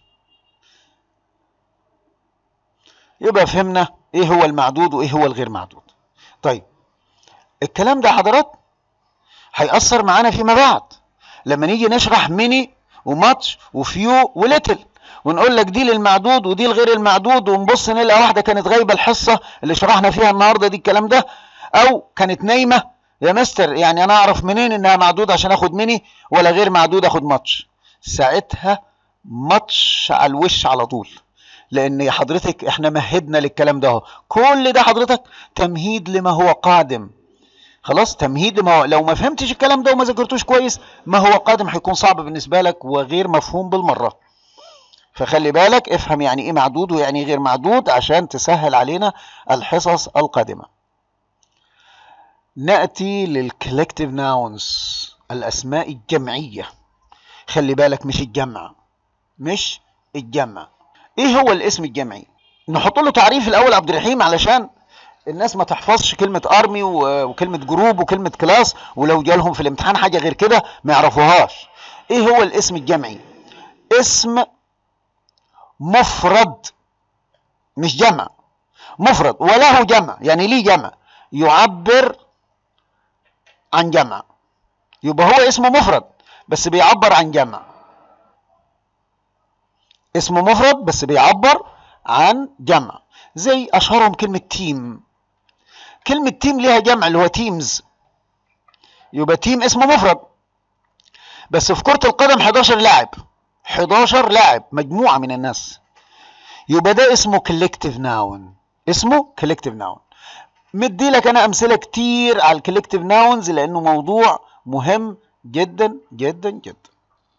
A: يبقى فهمنا ايه هو المعدود وايه هو الغير معدود طيب الكلام ده حضرات هيأثر معانا فيما بعد لما نيجي نشرح ميني وماتش وفيو وليتل ونقول لك دي للمعدود ودي الغير المعدود ونبص نلاقي واحده كانت غايبه الحصه اللي شرحنا فيها النهارده دي الكلام ده او كانت نايمه يا مستر يعني انا اعرف منين انها معدود عشان اخد ميني ولا غير معدود اخد ماتش ساعتها ماتش على الوش على طول لان حضرتك احنا مهدنا للكلام ده اهو كل ده حضرتك تمهيد لما هو قادم خلاص تمهيد لما هو لو ما فهمتش الكلام ده وما ذاكرتوش كويس ما هو قادم هيكون صعب بالنسبه لك وغير مفهوم بالمره فخلي بالك افهم يعني ايه معدود ويعني ايه غير معدود عشان تسهل علينا الحصص القادمه ناتي للكولكتيف ناونز الاسماء الجمعيه خلي بالك مش الجمع مش الجمع ايه هو الاسم الجمعي نحط له تعريف الاول عبد الرحيم علشان الناس ما تحفظش كلمة ارمي وكلمة جروب وكلمة كلاس ولو جالهم في الامتحان حاجة غير كده ما يعرفوهاش ايه هو الاسم الجمعي اسم مفرد مش جمع مفرد وله جمع يعني ليه جمع يعبر عن جمع يبقى هو اسمه مفرد بس بيعبر عن جمع اسمه مفرد بس بيعبر عن جمع زي اشهرهم كلمة تيم كلمة تيم ليها جمع اللي هو تيمز يبقى تيم اسمه مفرد بس في كرة القدم 11 لاعب 11 لاعب مجموعة من الناس يبقى ده اسمه كولكتيف ناون اسمه كولكتيف ناون مدي لك انا امثله كتير على الكولكتيف ناونز لانه موضوع مهم جدا جدا جدا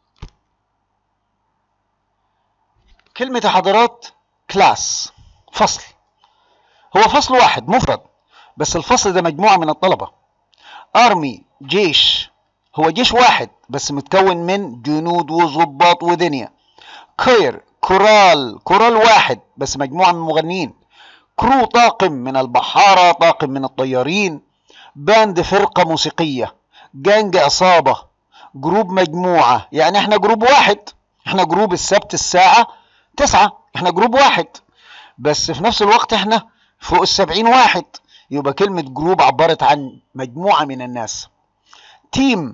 A: كلمة حضرات كلاس فصل هو فصل واحد مفرد بس الفصل ده مجموعة من الطلبة ارمي جيش هو جيش واحد بس متكون من جنود وظباط ودنيا كير كورال كورال واحد بس مجموعة من المغنيين كرو طاقم من البحارة طاقم من الطيارين باند فرقة موسيقية جانج عصابة جروب مجموعة يعني احنا جروب واحد احنا جروب السبت الساعة تسعة احنا جروب واحد بس في نفس الوقت احنا فوق السبعين واحد يبقى كلمة جروب عبرت عن مجموعة من الناس تيم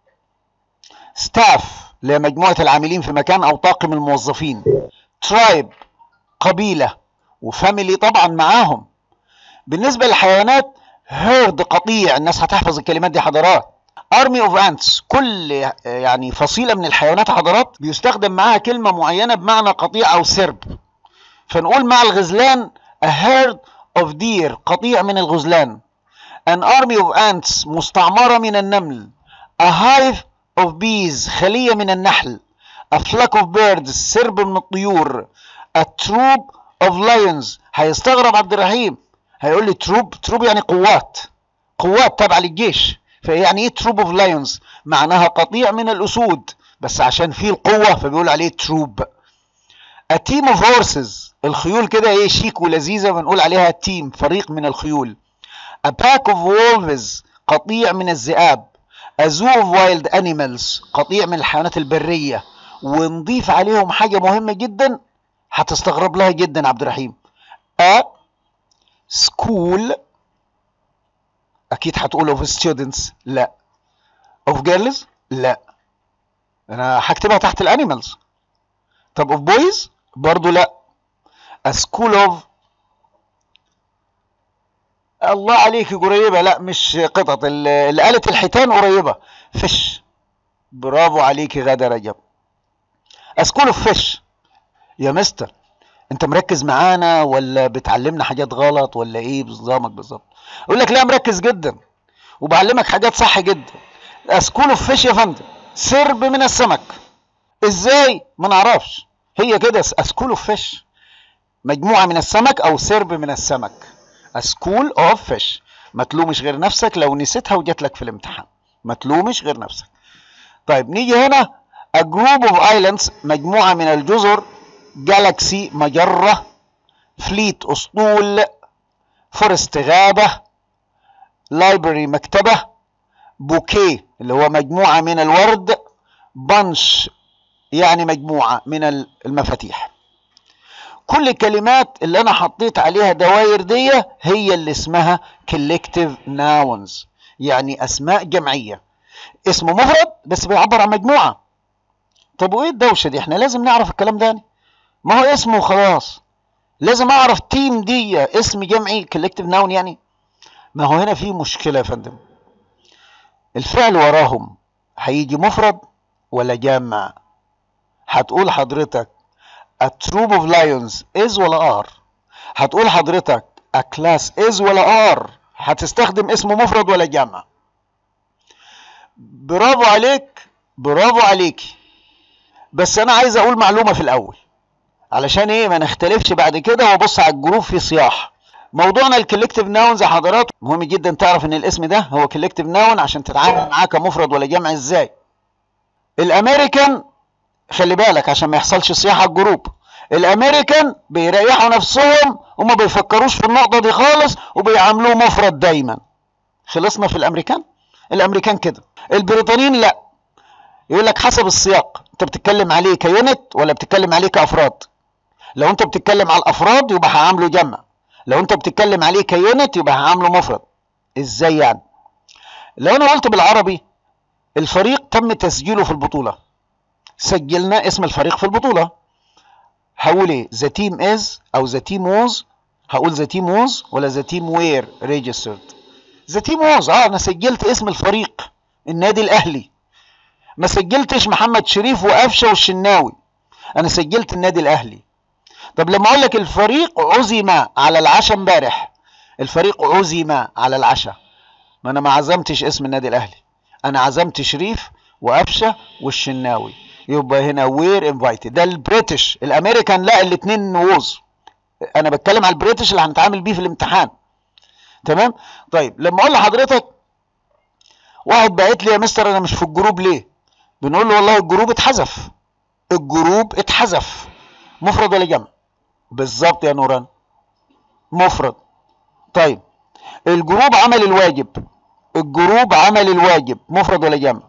A: ستاف لمجموعة العاملين في مكان أو طاقم الموظفين ترايب قبيلة وفاميلي طبعا معاهم بالنسبة للحيوانات هيرد قطيع الناس هتحفظ الكلمات دي حضرات ارمي اوف انتس كل يعني فصيلة من الحيوانات حضرات بيستخدم معاها كلمة معينة بمعنى قطيع او سرب فنقول مع الغزلان a herd of deer قطيع من الغزلان an army of ants مستعمرة من النمل a hive of bees خلية من النحل a flock of birds سرب من الطيور a troop of lions هيستغرب عبد الرحيم هيقول لي تروب تروب يعني قوات قوات تابعة للجيش فيعني ايه تروب اوف لايونز معناها قطيع من الاسود بس عشان فيه القوة فبيقول عليه تروب a team of horses الخيول كده ايه شيك ولذيذة بنقول عليها تيم فريق من الخيول a pack of wolves قطيع من الذئاب a zoo of wild animals قطيع من الحيوانات البرية ونضيف عليهم حاجة مهمة جدا هتستغرب لها جدا عبد الرحيم a school اكيد هتقول of students لا of girls لا انا هكتبها تحت الانيمالز طب of boys برضو لا a school of الله عليك قريبة لا مش قطط اللي قالت الحيتان قريبة فش برافو عليك غادة رجب a school of fish يا مستر انت مركز معانا ولا بتعلمنا حاجات غلط ولا ايه بنظامك بالظبط اقول لك لا مركز جدا وبعلمك حاجات صح جدا اسكول اوف فيش يا فندم سرب من السمك ازاي ما نعرفش هي كده اسكول اوف فيش مجموعه من السمك او سرب من السمك اسكول اوف فيش ما تلومش غير نفسك لو نسيتها وجات لك في الامتحان ما تلومش غير نفسك طيب نيجي هنا a group of islands مجموعه من الجزر جالاكسي مجرة فليت أسطول فورست غابة لايبرري مكتبة بوكيه اللي هو مجموعة من الورد بنش يعني مجموعة من المفاتيح كل الكلمات اللي أنا حطيت عليها دواير دي هي اللي اسمها collective nouns يعني أسماء جمعية اسم مفرد بس بيعبر عن مجموعة طب وإيه الدوشة دي احنا لازم نعرف الكلام ده يعني. ما هو اسمه وخلاص لازم اعرف تيم دي اسم جمعي كولكتيف ناون يعني ما هو هنا في مشكله يا فندم الفعل وراهم هيجي مفرد ولا جامع هتقول حضرتك a troop of lions is ولا are هتقول حضرتك a class is ولا are هتستخدم اسم مفرد ولا جامع برافو عليك برافو عليكي بس انا عايز اقول معلومه في الاول علشان ايه ما نختلفش بعد كده وابص على الجروب في صياح موضوعنا الكولكتيف ناونز يا حضرات مهم جدا تعرف ان الاسم ده هو كولكتيف ناون عشان تتعامل معاه كمفرد ولا جمع ازاي الامريكان خلي بالك عشان ما يحصلش صياح على الجروب الامريكان بيريحوا نفسهم وما بيفكروش في النقطه دي خالص وبيعاملوه مفرد دايما خلصنا في الامريكان الامريكان كده البريطانيين لا يقول لك حسب السياق انت بتتكلم عليه كيونت ولا بتتكلم عليه كافراد لو انت بتتكلم على الافراد يبقى هعامله جمع لو انت بتتكلم عليه كيونت يبقى هعامله مفرد ازاي يعني لو انا قلت بالعربي الفريق تم تسجيله في البطولة سجلنا اسم الفريق في البطولة هقول ايه ذا تيم از او ذا تيم ووز هقول ذا تيم ووز ولا ذا تيم وير ريجسترد ذا تيم ووز اه انا سجلت اسم الفريق النادي الاهلي ما سجلتش محمد شريف وقفشه والشناوي انا سجلت النادي الاهلي طب لما اقول لك الفريق عزم على العشاء امبارح الفريق عزم على العشاء ما انا ما عزمتش اسم النادي الاهلي انا عزمت شريف وقفشه والشناوي يبقى هنا وير انفايتد ده البريتش الامريكان لا الاثنين ووز انا بتكلم على البريتش اللي هنتعامل بيه في الامتحان تمام طيب لما اقول لحضرتك واحد بعت لي يا مستر انا مش في الجروب ليه بنقول له والله الجروب اتحذف الجروب اتحذف مفرد ولا جمع بالظبط يا نوران مفرد طيب الجروب عمل الواجب الجروب عمل الواجب مفرد ولا جمع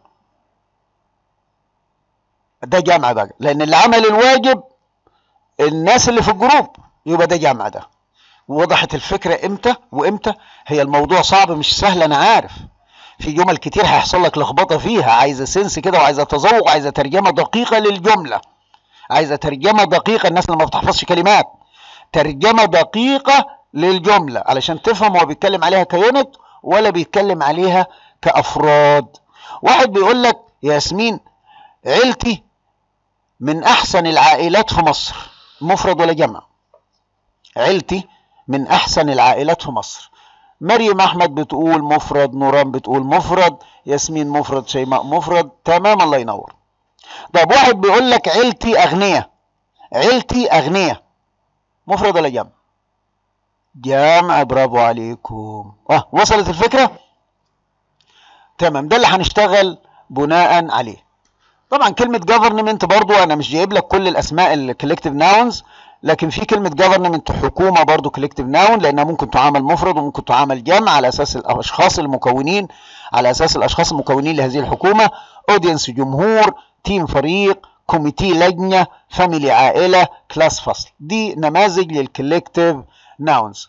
A: ده جمع بقى لان اللي عمل الواجب الناس اللي في الجروب يبقى ده جمع ده وضحت الفكرة امتى وامتى هي الموضوع صعب مش سهل انا عارف في جمل كتير هيحصل لك لخبطة فيها عايزة سنس كده وعايزة تذوق عايزة ترجمة دقيقة للجملة عايزة ترجمة دقيقة الناس اللي ما بتحفظش كلمات ترجمة دقيقة للجملة علشان تفهم هو بيتكلم عليها كيونت ولا بيتكلم عليها كأفراد واحد بيقول لك يا ياسمين عيلتي من أحسن العائلات في مصر مفرد ولا جمع عيلتي من احسن العائلات في مصر مريم احمد بتقول مفرد نوران بتقول مفرد ياسمين مفرد شيماء مفرد تمام الله ينور طب واحد بيقول لك عيلتي اغنياء عيلتي اغنياء مفرد ولا جمع جمع برافو عليكم اه وصلت الفكره تمام ده اللي هنشتغل بناء عليه طبعا كلمة government برضو انا مش جايب لك كل الاسماء الكولكتيف ناونز لكن في كلمة government حكومة برضو collective noun لانها ممكن تعامل مفرد وممكن تعامل جمع على اساس الاشخاص المكونين على اساس الاشخاص المكونين لهذه الحكومة audience جمهور تيم فريق كوميتي لجنة فاميلي عائلة كلاس فصل دي نماذج للكولكتيف ناونز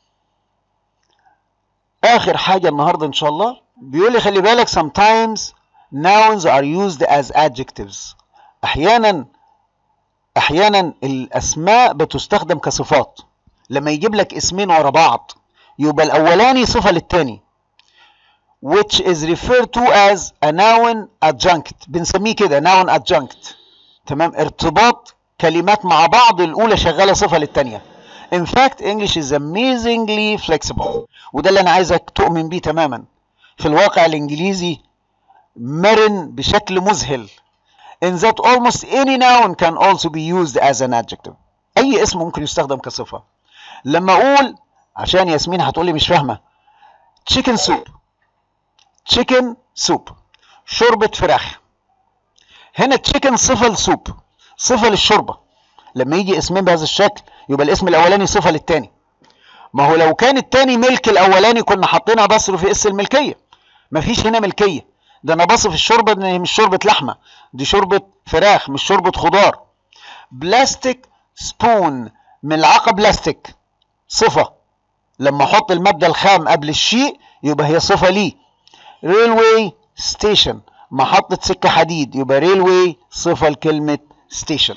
A: اخر حاجة النهاردة ان شاء الله بيقول لي خلي بالك sometimes nouns are used as adjectives احيانا احيانا الاسماء بتستخدم كصفات لما يجيب لك اسمين ورا بعض يبقى الاولاني صفه للتاني which is referred to as a noun adjunct بنسميه كده noun adjunct تمام ارتباط كلمات مع بعض الاولى شغاله صفه للتانيه in fact English is amazingly flexible وده اللي انا عايزك تؤمن بيه تماما في الواقع الانجليزي مرن بشكل مذهل in that almost any noun can also be used as an adjective اي اسم ممكن يستخدم كصفه لما اقول عشان ياسمين هتقولي مش فاهمه chicken soup chicken soup شوربه فراخ هنا chicken صفه لسوب صفه للشوربه لما يجي اسمين بهذا الشكل يبقى الاسم الاولاني صفه للتاني ما هو لو كان التاني ملك الاولاني كنا حاطينها بصر في اس الملكيه مفيش هنا ملكيه ده انا بصف الشوربه ان هي مش شوربه لحمه دي شوربه فراخ مش شوربه خضار بلاستيك سبون ملعقه بلاستيك صفه لما احط الماده الخام قبل الشيء يبقى هي صفه ليه ريلوي ستيشن محطه سكه حديد يبقى ريلوي صفه لكلمه ستيشن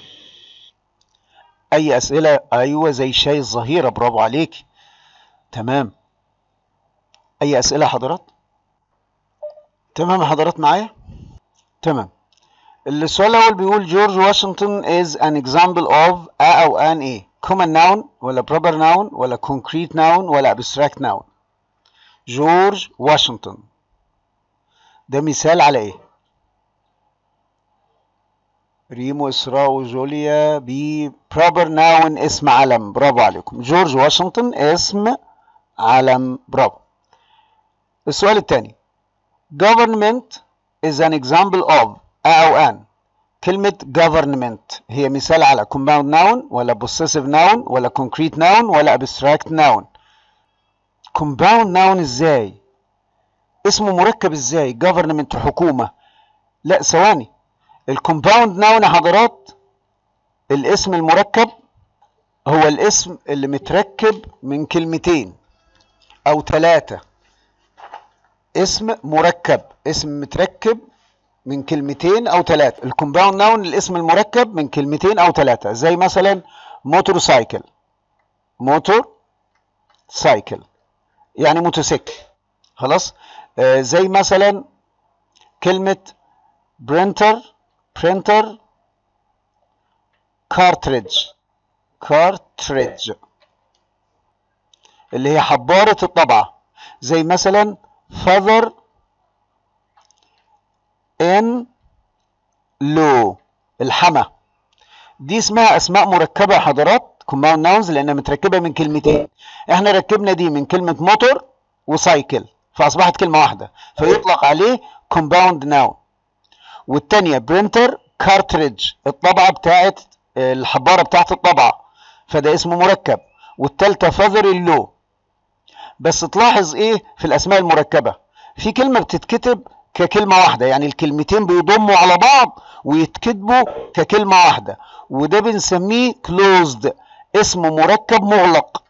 A: اي اسئله ايوه زي شاي الظهيره برافو عليك تمام اي اسئله حضرات تمام يا حضرات معايا تمام السؤال الاول بيقول جورج واشنطن is an example of a او an ايه common noun ولا proper noun ولا concrete noun ولا abstract noun جورج واشنطن ده مثال على ايه ريمو اسراء وجوليا بي proper noun اسم علم برافو عليكم جورج واشنطن اسم علم برافو السؤال الثاني government is an example of أو أن كلمة government هي مثال على compound noun ولا possessive noun ولا concrete noun ولا abstract noun compound noun ازاي اسمه مركب ازاي government حكومة لا ثواني الكومباوند ناون يا حضرات الاسم المركب هو الاسم اللي متركب من كلمتين او ثلاثة اسم مركب اسم متركب من كلمتين او ثلاثة الكومباوند ناون الاسم المركب من كلمتين او ثلاثة زي مثلا موتور سايكل موتور سايكل يعني موتوسيكل خلاص آه زي مثلا كلمة برينتر برينتر كارتريدج كارتريدج اللي هي حبارة الطبعة زي مثلا father in law الحما دي اسمها اسماء مركبة يا حضرات compound nouns لانها متركبة من كلمتين احنا ركبنا دي من كلمة موتور وسايكل فاصبحت كلمة واحدة فيطلق عليه compound noun والتانية برينتر كارتريدج الطبعة بتاعت الحبارة بتاعت الطبعة فده اسمه مركب والتالتة فذر اللو بس تلاحظ ايه في الاسماء المركبة في كلمة بتتكتب ككلمة واحدة يعني الكلمتين بيضموا على بعض ويتكتبوا ككلمة واحدة وده بنسميه closed اسم مركب مغلق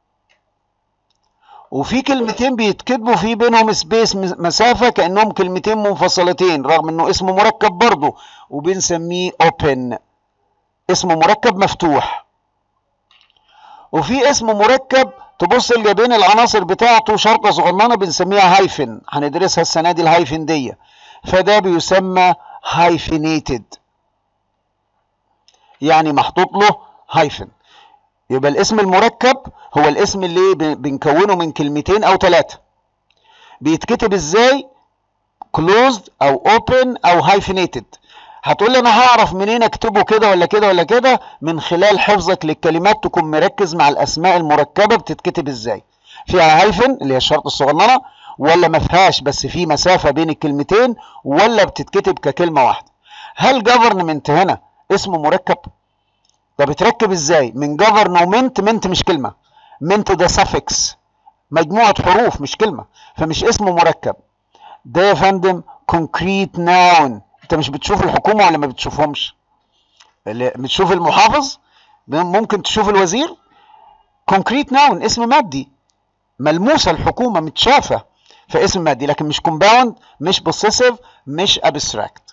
A: وفي كلمتين بيتكتبوا في بينهم سبيس مسافة كأنهم كلمتين منفصلتين رغم انه اسم مركب برضه وبنسميه open اسم مركب مفتوح وفي اسم مركب تبص اللي بين العناصر بتاعته شرطة صغننة بنسميها هايفن هندرسها السنة دي الهايفن دي فده بيسمى هايفينيتد يعني محطوط له هايفن يبقى الاسم المركب هو الاسم اللي ب- بنكونه من كلمتين او ثلاثه بيتكتب ازاي closed او open او hyphenated هتقول لي انا هعرف منين اكتبه كده ولا كده ولا كده من خلال حفظك للكلمات تكون مركز مع الاسماء المركبه بتتكتب ازاي فيها هايفن اللي هي الشرط الصغننه ولا ما فيهاش بس في مسافه بين الكلمتين ولا بتتكتب ككلمه واحده هل government هنا اسمه مركب ده بيتركب ازاي من govern ومنت منت مش كلمه منت ده suffix مجموعه حروف مش كلمه فمش اسمه مركب ده يا فندم concrete noun انت مش بتشوف الحكومه ولا ما بتشوفهمش اللي بتشوف المحافظ ممكن تشوف الوزير concrete noun اسم مادي ملموسه الحكومه متشافه فاسم مادي لكن مش compound مش possessive مش abstract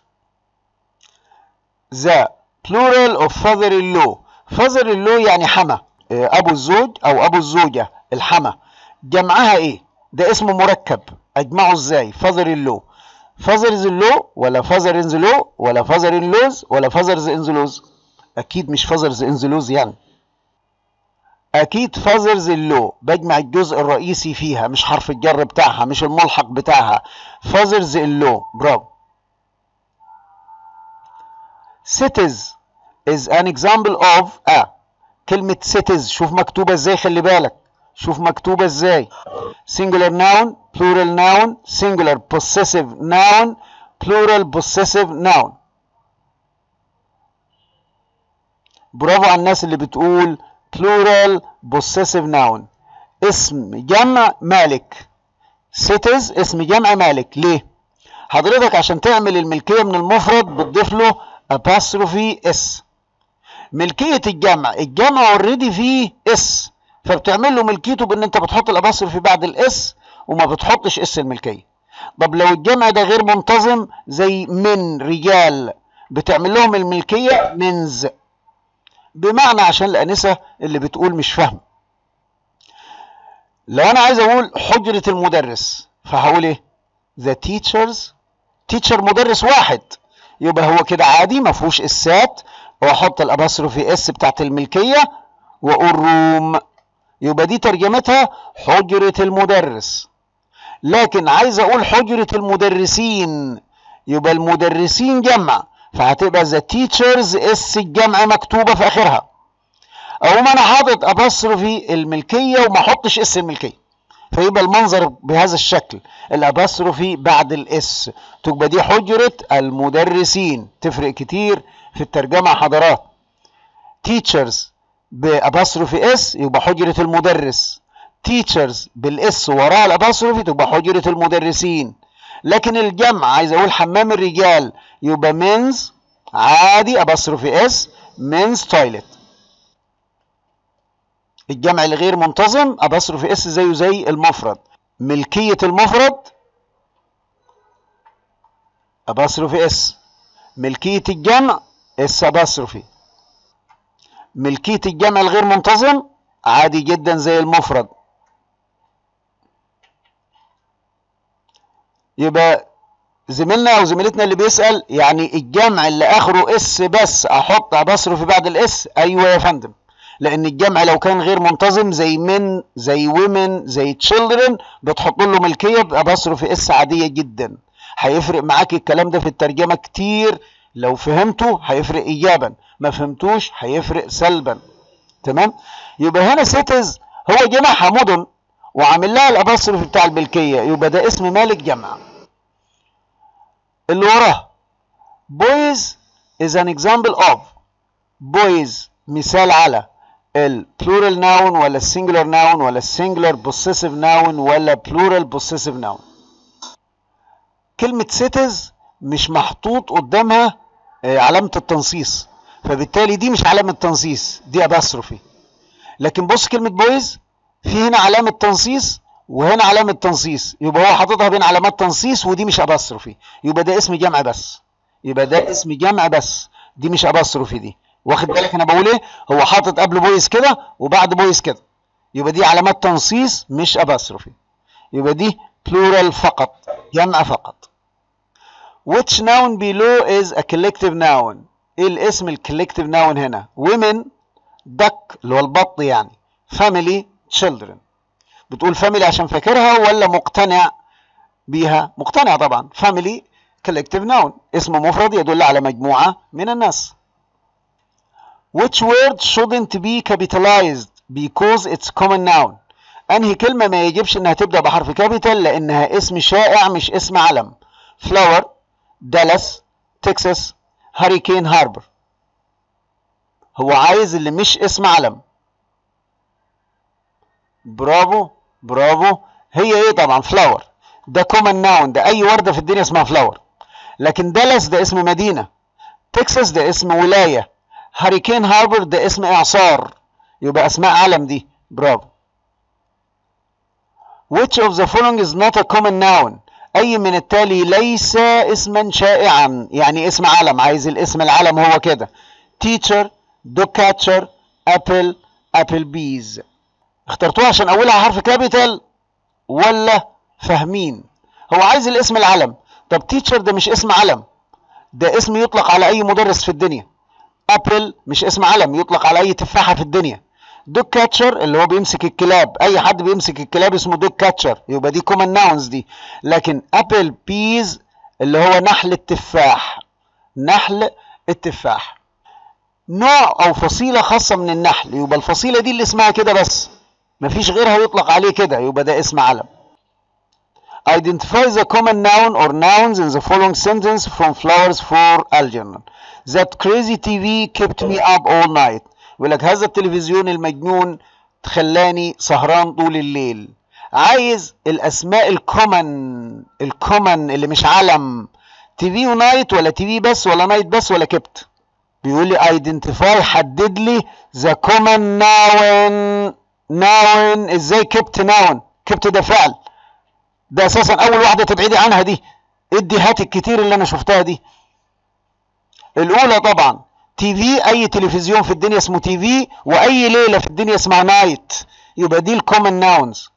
A: the plural of father in law father in law يعني حما إيه، ابو الزوج او ابو الزوجه الحما جمعها ايه ده اسم مركب اجمعه ازاي father in law fathers in law ولا father in the law ولا father in laws ولا fathers in the laws اكيد مش fathers in the laws يعني اكيد fathers in law بجمع الجزء الرئيسي فيها مش حرف الجر بتاعها مش الملحق بتاعها fathers in law برافو cities is an example of a كلمة cities شوف مكتوبة ازاي خلي بالك شوف مكتوبة ازاي singular noun plural noun singular possessive noun plural possessive noun برافو على الناس اللي بتقول plural possessive noun اسم جمع مالك cities اسم جمع مالك ليه حضرتك عشان تعمل الملكية من المفرد بتضيف له apostrophe s ملكية الجمع الجمع اوريدي فيه اس فبتعمل له ملكيته بان انت بتحط الاباستروفي بعد الاس وما بتحطش اس الملكية طب لو الجمع ده غير منتظم زي من رجال بتعمل لهم الملكية منز بمعنى عشان الانسة اللي بتقول مش فاهم لو انا عايز اقول حجرة المدرس فهقول ايه the teachers teacher مدرس واحد يبقى هو كده عادي ما فيهوش اسات واحط الاباستروفي اس بتاعت الملكيه واقول روم يبقى دي ترجمتها حجره المدرس لكن عايز اقول حجره المدرسين يبقى المدرسين جمع فهتبقى ذا تيتشرز اس الجمع مكتوبه في اخرها او ما انا حاطط اباستروفي الملكيه وما احطش اس الملكيه فيبقى المنظر بهذا الشكل الاباستروفي بعد الاس تبقى دي حجرة المدرسين تفرق كتير في الترجمة حضرات teachers باباستروفي اس يبقى حجرة المدرس teachers بالاس وراها الاباستروفي تبقى حجرة المدرسين لكن الجمع عايز اقول حمام الرجال يبقى men's عادي اباستروفي اس men's toilet الجمع الغير منتظم اباستروفي اس زيه زي المفرد ملكية المفرد اباستروفي اس ملكية الجمع اس اباستروفي ملكية الجمع الغير منتظم عادي جدا زي المفرد يبقى زميلنا او زميلتنا اللي بيسأل يعني الجمع اللي اخره اس بس احط اباستروفي بعد الاس ايوه يا فندم لان الجمع لو كان غير منتظم زي من زي women زي children بتحط له ملكيه باباستروفي اس عاديه جدا هيفرق معاك الكلام ده في الترجمه كتير لو فهمته هيفرق ايجابا ما فهمتوش هيفرق سلبا تمام يبقى هنا سيتز هو جمعها مدن وعامل لها الاباستروفي بتاع الملكيه يبقى ده اسم مالك جمع اللي وراه boys is an example of boys مثال على البلورال ناون ولا السنجلر ناون ولا السنجلر بوسيسيف ناون ولا بلورال بوسيسيف ناون كلمة سيتز مش محطوط قدامها آه، علامة التنصيص فبالتالي دي مش علامة تنصيص دي اباستروفي لكن بص كلمة بويز في هنا علامة تنصيص وهنا علامة تنصيص يبقى هو حاططها بين علامات تنصيص ودي مش اباستروفي يبقى ده اسم جمع بس يبقى ده اسم جمع بس دي مش اباستروفي دي واخد بالك انا بقول ايه هو حاطط قبل بويز كده وبعد بويز كده يبقى دي علامات تنصيص مش اباستروفي يبقى دي plural فقط جمع فقط which noun below is a collective noun ايه الاسم الكولكتيف noun هنا women duck اللي هو البط يعني family children بتقول family عشان فاكرها ولا مقتنع بيها مقتنع طبعا family collective noun اسم مفرد يدل على مجموعة من الناس which word shouldn't be capitalized because it's common noun انهي كلمة ما يجبش انها تبدأ بحرف كابيتال لانها اسم شائع مش اسم علم flower دالاس تكساس هاريكين هاربر هو عايز اللي مش اسم علم برافو برافو هي ايه طبعا فلاور ده كومن ناون ده اي ورده في الدنيا اسمها فلاور لكن دالاس ده اسم مدينه تكساس ده اسم ولايه هاريكين هاربر ده اسم اعصار يبقى اسماء علم دي برافو which of the following is not a common noun اي من التالي ليس اسما شائعا يعني اسم علم عايز الاسم العلم هو كده teacher dog catcher apple apple bees اخترتوها عشان اولها حرف كابيتال ولا فاهمين هو عايز الاسم العلم طب تيتشر ده مش اسم علم ده اسم يطلق على اي مدرس في الدنيا ابل مش اسم علم يطلق على اي تفاحه في الدنيا دوج كاتشر اللي هو بيمسك الكلاب اي حد بيمسك الكلاب اسمه دوج كاتشر يبقى دي كومن ناونز دي لكن ابل بيز اللي هو نحل التفاح نحل التفاح نوع او فصيله خاصه من النحل يبقى الفصيله دي اللي اسمها كده بس مفيش غيرها يطلق عليه كده يبقى ده اسم علم Identify the common noun or nouns in the following sentence from Flowers for Algernon. That crazy TV kept me up all night. يقول لك هذا التلفزيون المجنون خلاني سهران طول الليل. عايز الاسماء الكومن الكومن اللي مش علم تي في ونايت ولا تي في بس ولا نايت بس ولا كبت. بيقول لي identify حدد لي the common noun noun ازاي كبت noun كبت ده فعل ده اساسا اول واحده تبعدي عنها دي ادي هات الكتير اللي انا شفتها دي الاولى طبعا تي في اي تلفزيون في الدنيا اسمه تي في واي ليله في الدنيا اسمها نايت يبقى دي الكومن ناونز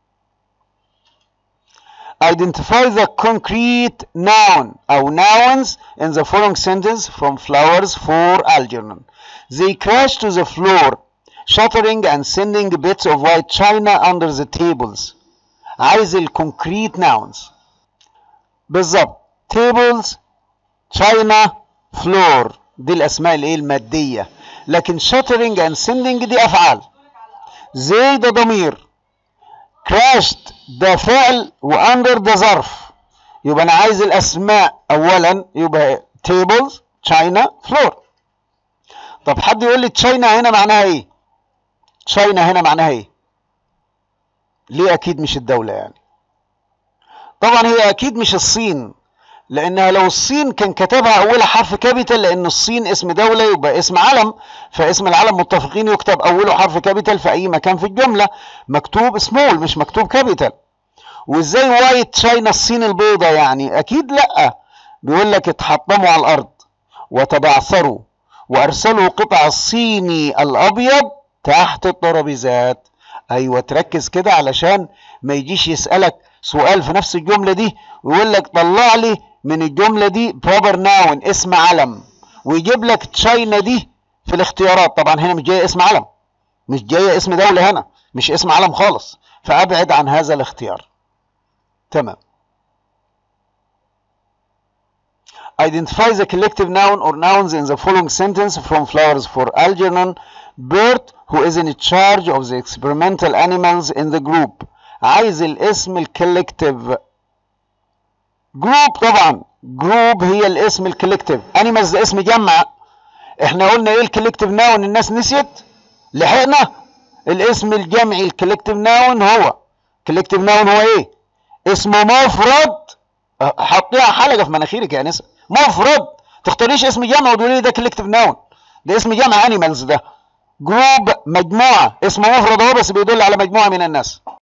A: Identify the concrete noun أو nouns in the following sentence from Flowers for Algernon. They crashed to the floor, shattering and sending bits of white china under the tables. عايز الكونكريت ناونز بالظبط tables china floor دي الاسماء الايه الماديه لكن shattering and sending دي افعال زي ده ضمير crashed ده فعل واندر ده ظرف يبقى انا عايز الاسماء اولا يبقى tables china floor طب حد يقول لي تشاينا هنا معناها ايه تشاينا هنا معناها ايه ليه اكيد مش الدولة يعني طبعا هي اكيد مش الصين لانها لو الصين كان كتبها اولها حرف كابيتال لان الصين اسم دولة يبقى اسم علم فاسم العلم متفقين يكتب اوله حرف كابيتال في اي مكان في الجملة مكتوب سمول مش مكتوب كابيتال وازاي وايت تشاينا الصين البيضة يعني اكيد لا بيقول لك اتحطموا على الارض وتبعثروا وارسلوا قطع الصيني الابيض تحت الترابيزات ايوه تركز كده علشان ما يجيش يسالك سؤال في نفس الجمله دي ويقول لك طلع لي من الجمله دي بروبر ناون اسم علم ويجيب لك تشاينا دي في الاختيارات طبعا هنا مش جايه اسم علم مش جايه اسم دوله هنا مش اسم علم خالص فابعد عن هذا الاختيار تمام Identify the collective noun or nouns in the following sentence from Flowers for Algernon. Bert, who is in charge of the experimental animals in the group. عايز الاسم الكولكتيف جروب طبعا جروب هي الاسم الكولكتيف انيمالز ده اسم جمع احنا قلنا ايه الكولكتيف ناون الناس نسيت لحقنا الاسم الجمعي الكولكتيف ناون هو كولكتيف ناون هو ايه اسمه مفرد حطيها حلقه في مناخيرك يا نسا مفرد تختاريش اسم جمع وتقولي ده كولكتيف ناون ده اسم جمع انيمالز ده جروب مجموعه اسمه مفرد اهو بس بيدل على مجموعه من الناس